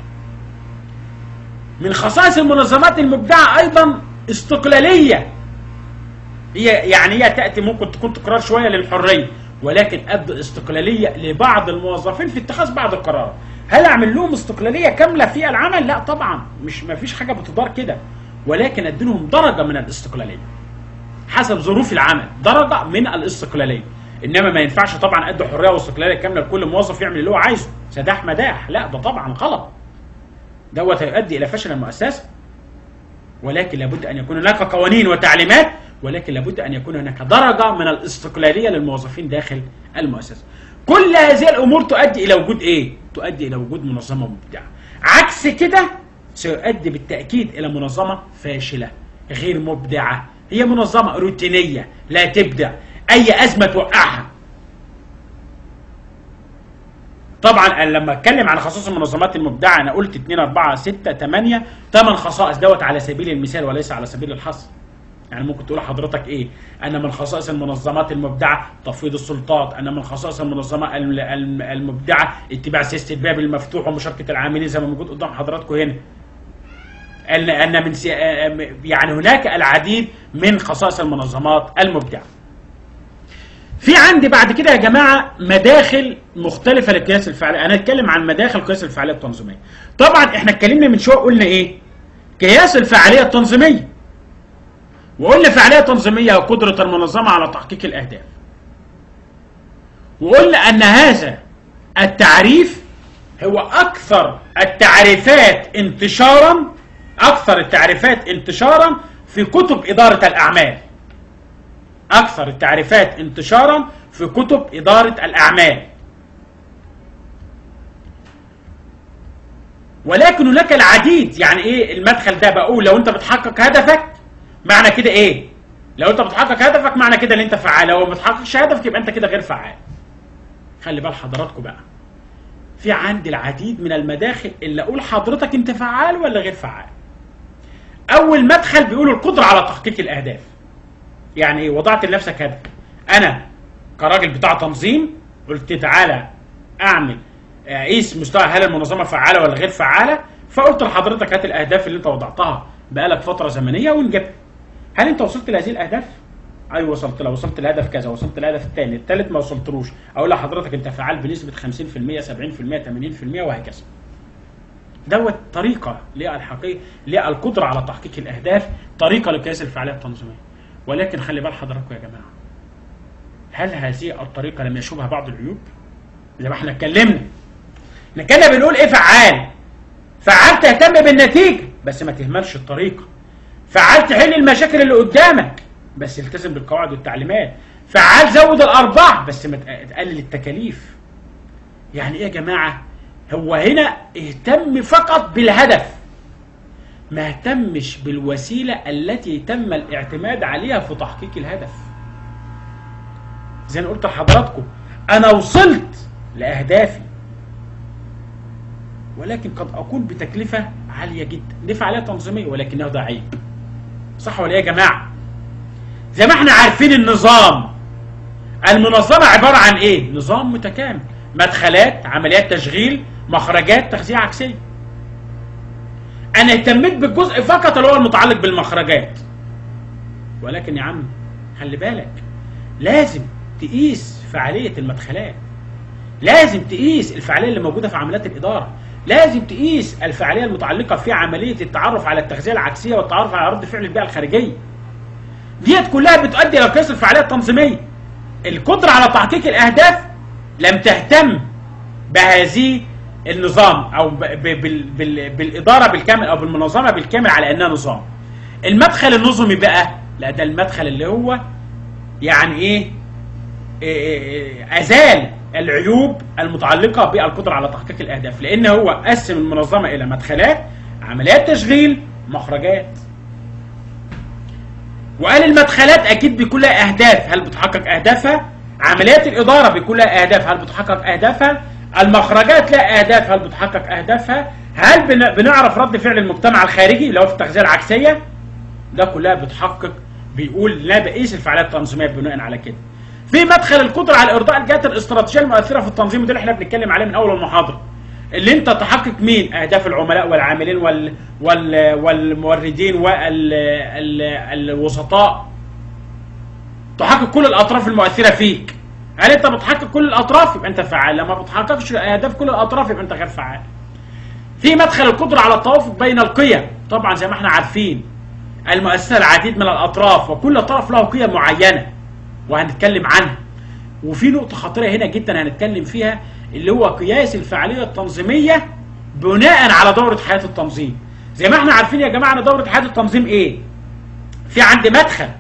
من خصائص المنظمات المبدعه ايضا استقلاليه هي يعني هي تاتي ممكن تكون تكرار شويه للحريه ولكن ادى استقلاليه لبعض الموظفين في اتخاذ بعض القرارات هل اعمل لهم استقلاليه كامله في العمل لا طبعا مش ما فيش حاجه بتدار كده ولكن ادي لهم درجه من الاستقلاليه حسب ظروف العمل درجه من الاستقلاليه انما ما ينفعش طبعا ادي حريه واستقلاليه كامله لكل موظف يعمل اللي هو عايزه سداح مداح لا ده طبعا غلط دوت هيؤدي الى فشل المؤسسه ولكن لابد ان يكون هناك قوانين وتعليمات ولكن لابد ان يكون هناك درجه من الاستقلاليه للموظفين داخل المؤسسه. كل هذه الامور تؤدي الى وجود ايه؟ تؤدي الى وجود منظمه مبدعه. عكس كده سيؤدي بالتاكيد الى منظمه فاشله غير مبدعه، هي منظمه روتينيه لا تبدع، اي ازمه توقعها. طبعا أنا لما اتكلم عن خصائص المنظمات المبدعه انا قلت 2 4 6 8 8 خصائص دوت على سبيل المثال وليس على سبيل الحصر. يعني ممكن تقول لحضرتك ايه؟ انا من خصائص المنظمات المبدعه تفويض السلطات، انا من خصائص المنظمه الم- الم- المبدعه اتباع سياسه الباب المفتوح ومشاركه العاملين زي ما موجود قدام حضراتكم هنا. ان ان من سي... يعني هناك العديد من خصائص المنظمات المبدعه. في عندي بعد كده يا جماعه مداخل مختلفه للقياس الفعلي، انا اتكلم عن مداخل قياس الفعاليه التنظيميه. طبعا احنا اتكلمنا من شويه قلنا ايه؟ قياس الفعاليه التنظيميه. وقلنا فعاليه تنظيميه هي قدره المنظمه على تحقيق الاهداف. وقلنا ان هذا التعريف هو اكثر التعريفات انتشارا اكثر التعريفات انتشارا في كتب اداره الاعمال. اكثر التعريفات انتشارا في كتب اداره الاعمال. ولكن هناك العديد يعني ايه المدخل ده بقول لو انت بتحقق هدفك معنى كده ايه؟ لو انت بتحقق هدفك معنى كده ان انت فعال لو ما بتحققش هدفك يبقى انت كده غير فعال. خلي بال حضراتكم بقى في عندي العديد من المداخل اللي اقول حضرتك انت فعال ولا غير فعال اول مدخل بيقول القدره على تحقيق الاهداف يعني ايه وضعت لنفسك هدف انا كراجل بتاع تنظيم قلت تعالى اعمل اقيس مستوى هل المنظمه فعاله ولا غير فعاله فقلت لحضرتك هات الاهداف اللي انت وضعتها بقالك فتره زمنيه ونجيبها هل انت وصلت لهذه الاهداف ايوه وصلت لها وصلت لهدف كذا وصلت للهدف الثاني الثالث ما وصلتلوش اقول لحضرتك انت فعال بنسبه 50% 70% 80% وهكذا دوت طريقه للحقيقه للقدره على تحقيق الاهداف طريقه لقياس الفعاليه التنظيميه ولكن خلي بال حضراتكم يا جماعه هل هذه الطريقه لم يشوبها بعض العيوب زي ما احنا اتكلمنا احنا كنا بنقول ايه فعال فعال تهتم بالنتيجه بس ما تهملش الطريقه فعال تحل المشاكل اللي قدامك بس التزم بالقواعد والتعليمات فعال زود الارباح بس ما تقلل التكاليف يعني ايه يا جماعه هو هنا اهتم فقط بالهدف ما اهتمش بالوسيله التي تم الاعتماد عليها في تحقيق الهدف زي ما قلت لحضراتكم انا وصلت لاهدافي ولكن قد اكون بتكلفه عاليه جدا دي فعاليه تنظيميه ولكنها ده عيب صح ولا ايه يا جماعه زي ما احنا عارفين النظام المنظمه عباره عن ايه نظام متكامل مدخلات عمليات تشغيل مخرجات تغذيه عكسيه انا اهتميت بالجزء فقط اللي هو المتعلق بالمخرجات ولكن يا عم خلي بالك لازم تقيس فعاليه المدخلات لازم تقيس الفعاليه اللي موجوده في عمليات الاداره لازم تقيس الفعاليه المتعلقه في عمليه التعرف على التغذيه العكسيه والتعرف على رد فعل البيئه الخارجيه ديت كلها بتؤدي الى قياس الفعاليه التنظيميه القدره على تحقيق الاهداف لم تهتم بهذه النظام او ب ب بال بال بالاداره بالكامل او بالمنظمه بالكامل على انها نظام المدخل النظمي بقى لا ده المدخل اللي هو يعني ايه, إيه, إيه ازال العيوب المتعلقه بالقدره على تحقيق الاهداف لان هو قسم المنظمه الى مدخلات عمليات تشغيل مخرجات وقال المدخلات اكيد بيكون لها اهداف هل بتحقق اهدافها عمليات الاداره بيكون لها اهداف هل بتحقق اهدافها المخرجات لها اهداف هل بتحقق اهدافها هل بن... بنعرف رد فعل المجتمع الخارجي اللي هو في التغذيه العكسيه ده كلها بتحقق بيقول لا بقيس الفعاليات التنظيميه بناء على كده في مدخل القدره على ارضاء الجهات الاستراتيجيه المؤثره في التنظيم وده اللي احنا بنتكلم عليه من اول المحاضره اللي انت تحقق مين اهداف العملاء والعاملين وال وال والموردين والوسطاء تحقق كل الاطراف المؤثره فيك هل انت بتحقق كل الاطراف يبقى انت فعال لما بتحققش اهداف كل الاطراف يبقى انت غير فعال في مدخل القدره على التوافق بين القيم طبعا زي ما احنا عارفين المؤسسه العديد من الاطراف وكل طرف له قيم معينه وهنتكلم عنها وفي نقطه خطيره هنا جدا هنتكلم فيها اللي هو قياس الفعاليه التنظيميه بناء على دوره حياه التنظيم زي ما احنا عارفين يا جماعه ان دوره حياه التنظيم ايه في عندي مدخل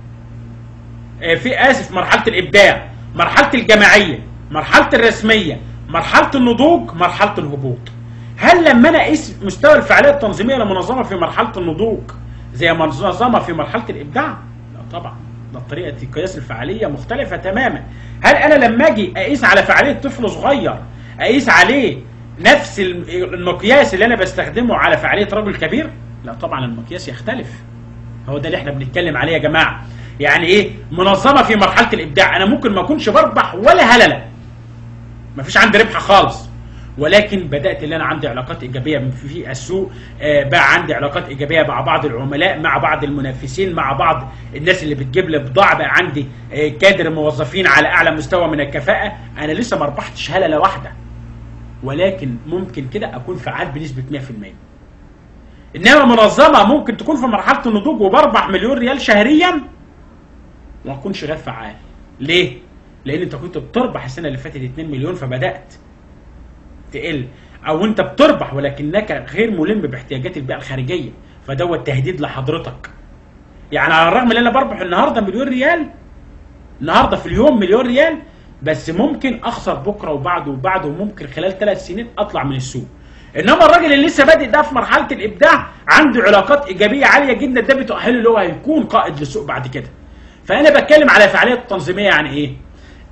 في اسف مرحله الابداع مرحله الجماعيه مرحله الرسميه مرحله النضوج مرحله الهبوط هل لما انا اقيس مستوى الفعاليه التنظيميه لمنظمه في مرحله النضوج زي منظمه في مرحله الابداع لا طبعا ده طريقه قياس الفعاليه مختلفه تماما هل انا لما اجي اقيس على فعاليه طفل صغير اقيس عليه نفس المقياس اللي انا بستخدمه على فعاليه رجل كبير لا طبعا المقياس يختلف هو ده اللي احنا بنتكلم عليه يا جماعه يعني ايه منظمه في مرحله الابداع انا ممكن ما اكونش بربح ولا هلله مفيش عندي ربح خالص ولكن بدات اللي انا عندي علاقات ايجابيه في السوق آه بقى عندي علاقات ايجابيه مع بعض العملاء مع بعض المنافسين مع بعض الناس اللي بتجيب لي بضاعه بقى عندي آه كادر موظفين على اعلى مستوى من الكفاءه انا لسه ما ربحتش هلله واحده ولكن ممكن كده اكون فعال بنسبه 100% انما منظمه ممكن تكون في مرحله النضوج وبربح مليون ريال شهريا وما اكونش غير فعال ليه لان انت كنت بتربح السنه اللي فاتت 2 مليون فبدات تقل او انت بتربح ولكنك غير ملم باحتياجات البيئه الخارجيه فدوت تهديد لحضرتك يعني على الرغم ان انا بربح النهارده مليون ريال النهارده في اليوم مليون ريال بس ممكن اخسر بكره وبعده وبعده وممكن خلال ثلاث سنين اطلع من السوق انما الراجل اللي لسه بادئ ده في مرحله الابداع عنده علاقات ايجابيه عاليه جدا ده بتؤهله اللي هو هيكون قائد للسوق بعد كده فانا بتكلم على فعاليه التنظيميه يعني ايه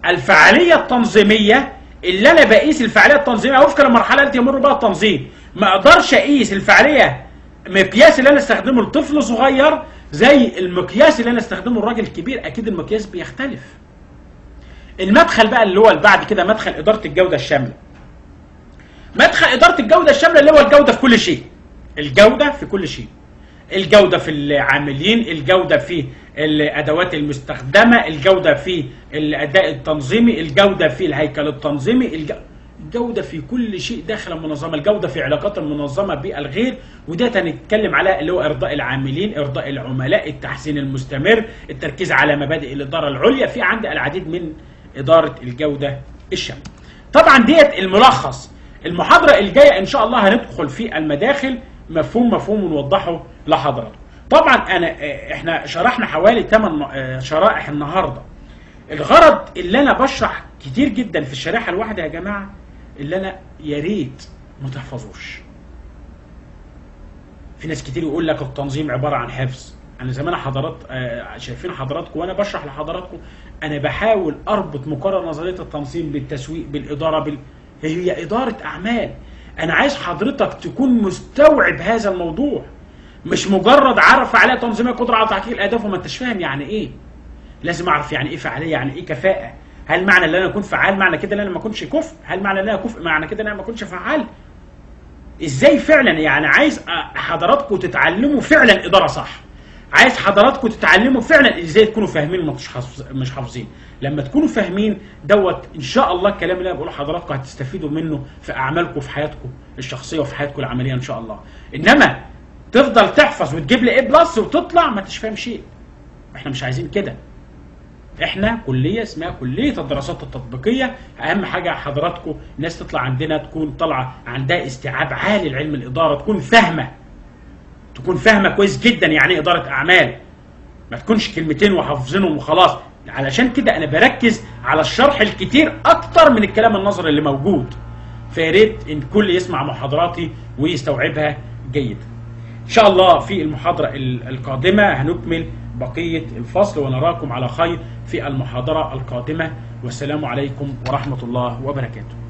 الفعاليه التنظيميه اللي انا بقيس الفعاليه التنظيميه وفقا للمرحله التي يمر بها التنظيم ما اقدرش اقيس الفعاليه مقياس اللي انا استخدمه لطفل صغير زي المقياس اللي انا استخدمه لراجل كبير اكيد المقياس بيختلف المدخل بقى اللي هو اللي بعد كده مدخل اداره الجوده الشامله مدخل اداره الجوده الشامله اللي هو الجوده في كل شيء الجوده في كل شيء الجوده في العاملين الجوده في الادوات المستخدمه الجوده في الاداء التنظيمي الجوده في الهيكل التنظيمي الج... الجوده في كل شيء داخل المنظمه الجوده في علاقات المنظمه بالغير وده هنتكلم على اللي هو ارضاء العاملين ارضاء العملاء التحسين المستمر التركيز على مبادئ الاداره العليا في عندي العديد من اداره الجوده الشامله طبعا ديت الملخص المحاضره الجايه ان شاء الله هندخل في المداخل مفهوم مفهوم ونوضحه لحضراتكم طبعا انا احنا شرحنا حوالي 8 شرائح النهارده الغرض اللي انا بشرح كتير جدا في الشريحه الواحده يا جماعه اللي انا يا ريت ما تحفظوش في ناس كتير يقول لك التنظيم عباره عن حفظ انا زي ما انا حضرات آه، شايفين حضراتكم وانا بشرح لحضراتكم انا بحاول اربط مقارنه نظريه التنظيم بالتسويق بالاداره بال... هي اداره اعمال انا عايز حضرتك تكون مستوعب هذا الموضوع مش مجرد عارف عليها تنظيميه قدره على تحقيق الاهداف وما انتش فاهم يعني ايه لازم اعرف يعني ايه فعاليه يعني ايه كفاءه هل معنى ان انا اكون فعال معنى كده ان انا ما اكونش كفء هل معنى ان انا كفء معنى كده ان انا ما اكونش فعال ازاي فعلا يعني عايز أ- حضراتكم تتعلموا فعلا اداره صح عايز حضراتكم تتعلموا فعلا ازاي تكونوا فاهمين مش حافظ- مش حافظين لما تكونوا فاهمين دوت ان شاء الله الكلام اللي انا بقوله لحضراتكم هتستفيدوا منه في اعمالكم في حياتكم الشخصيه وفي حياتكم العمليه ان شاء الله انما تفضل تحفظ وتجيب لي ايه بلس وتطلع ما انتش فاهم شيء احنا مش عايزين كده احنا كليه اسمها كليه الدراسات التطبيقيه اهم حاجه حضراتكم الناس تطلع عندنا تكون طالعه عندها استيعاب عالي لعلم الاداره تكون فاهمه تكون فاهمه كويس جدا يعني ايه اداره اعمال ما تكونش كلمتين وحافظينهم وخلاص علشان كده انا بركز على الشرح الكتير اكتر من الكلام النظري اللي موجود فيا ريت ان الكل يسمع محاضراتي ويستوعبها جيدا ان شاء الله في المحاضره ال- القادمه هنكمل بقيه الفصل ونراكم على خير في المحاضره القادمه والسلام عليكم ورحمه الله وبركاته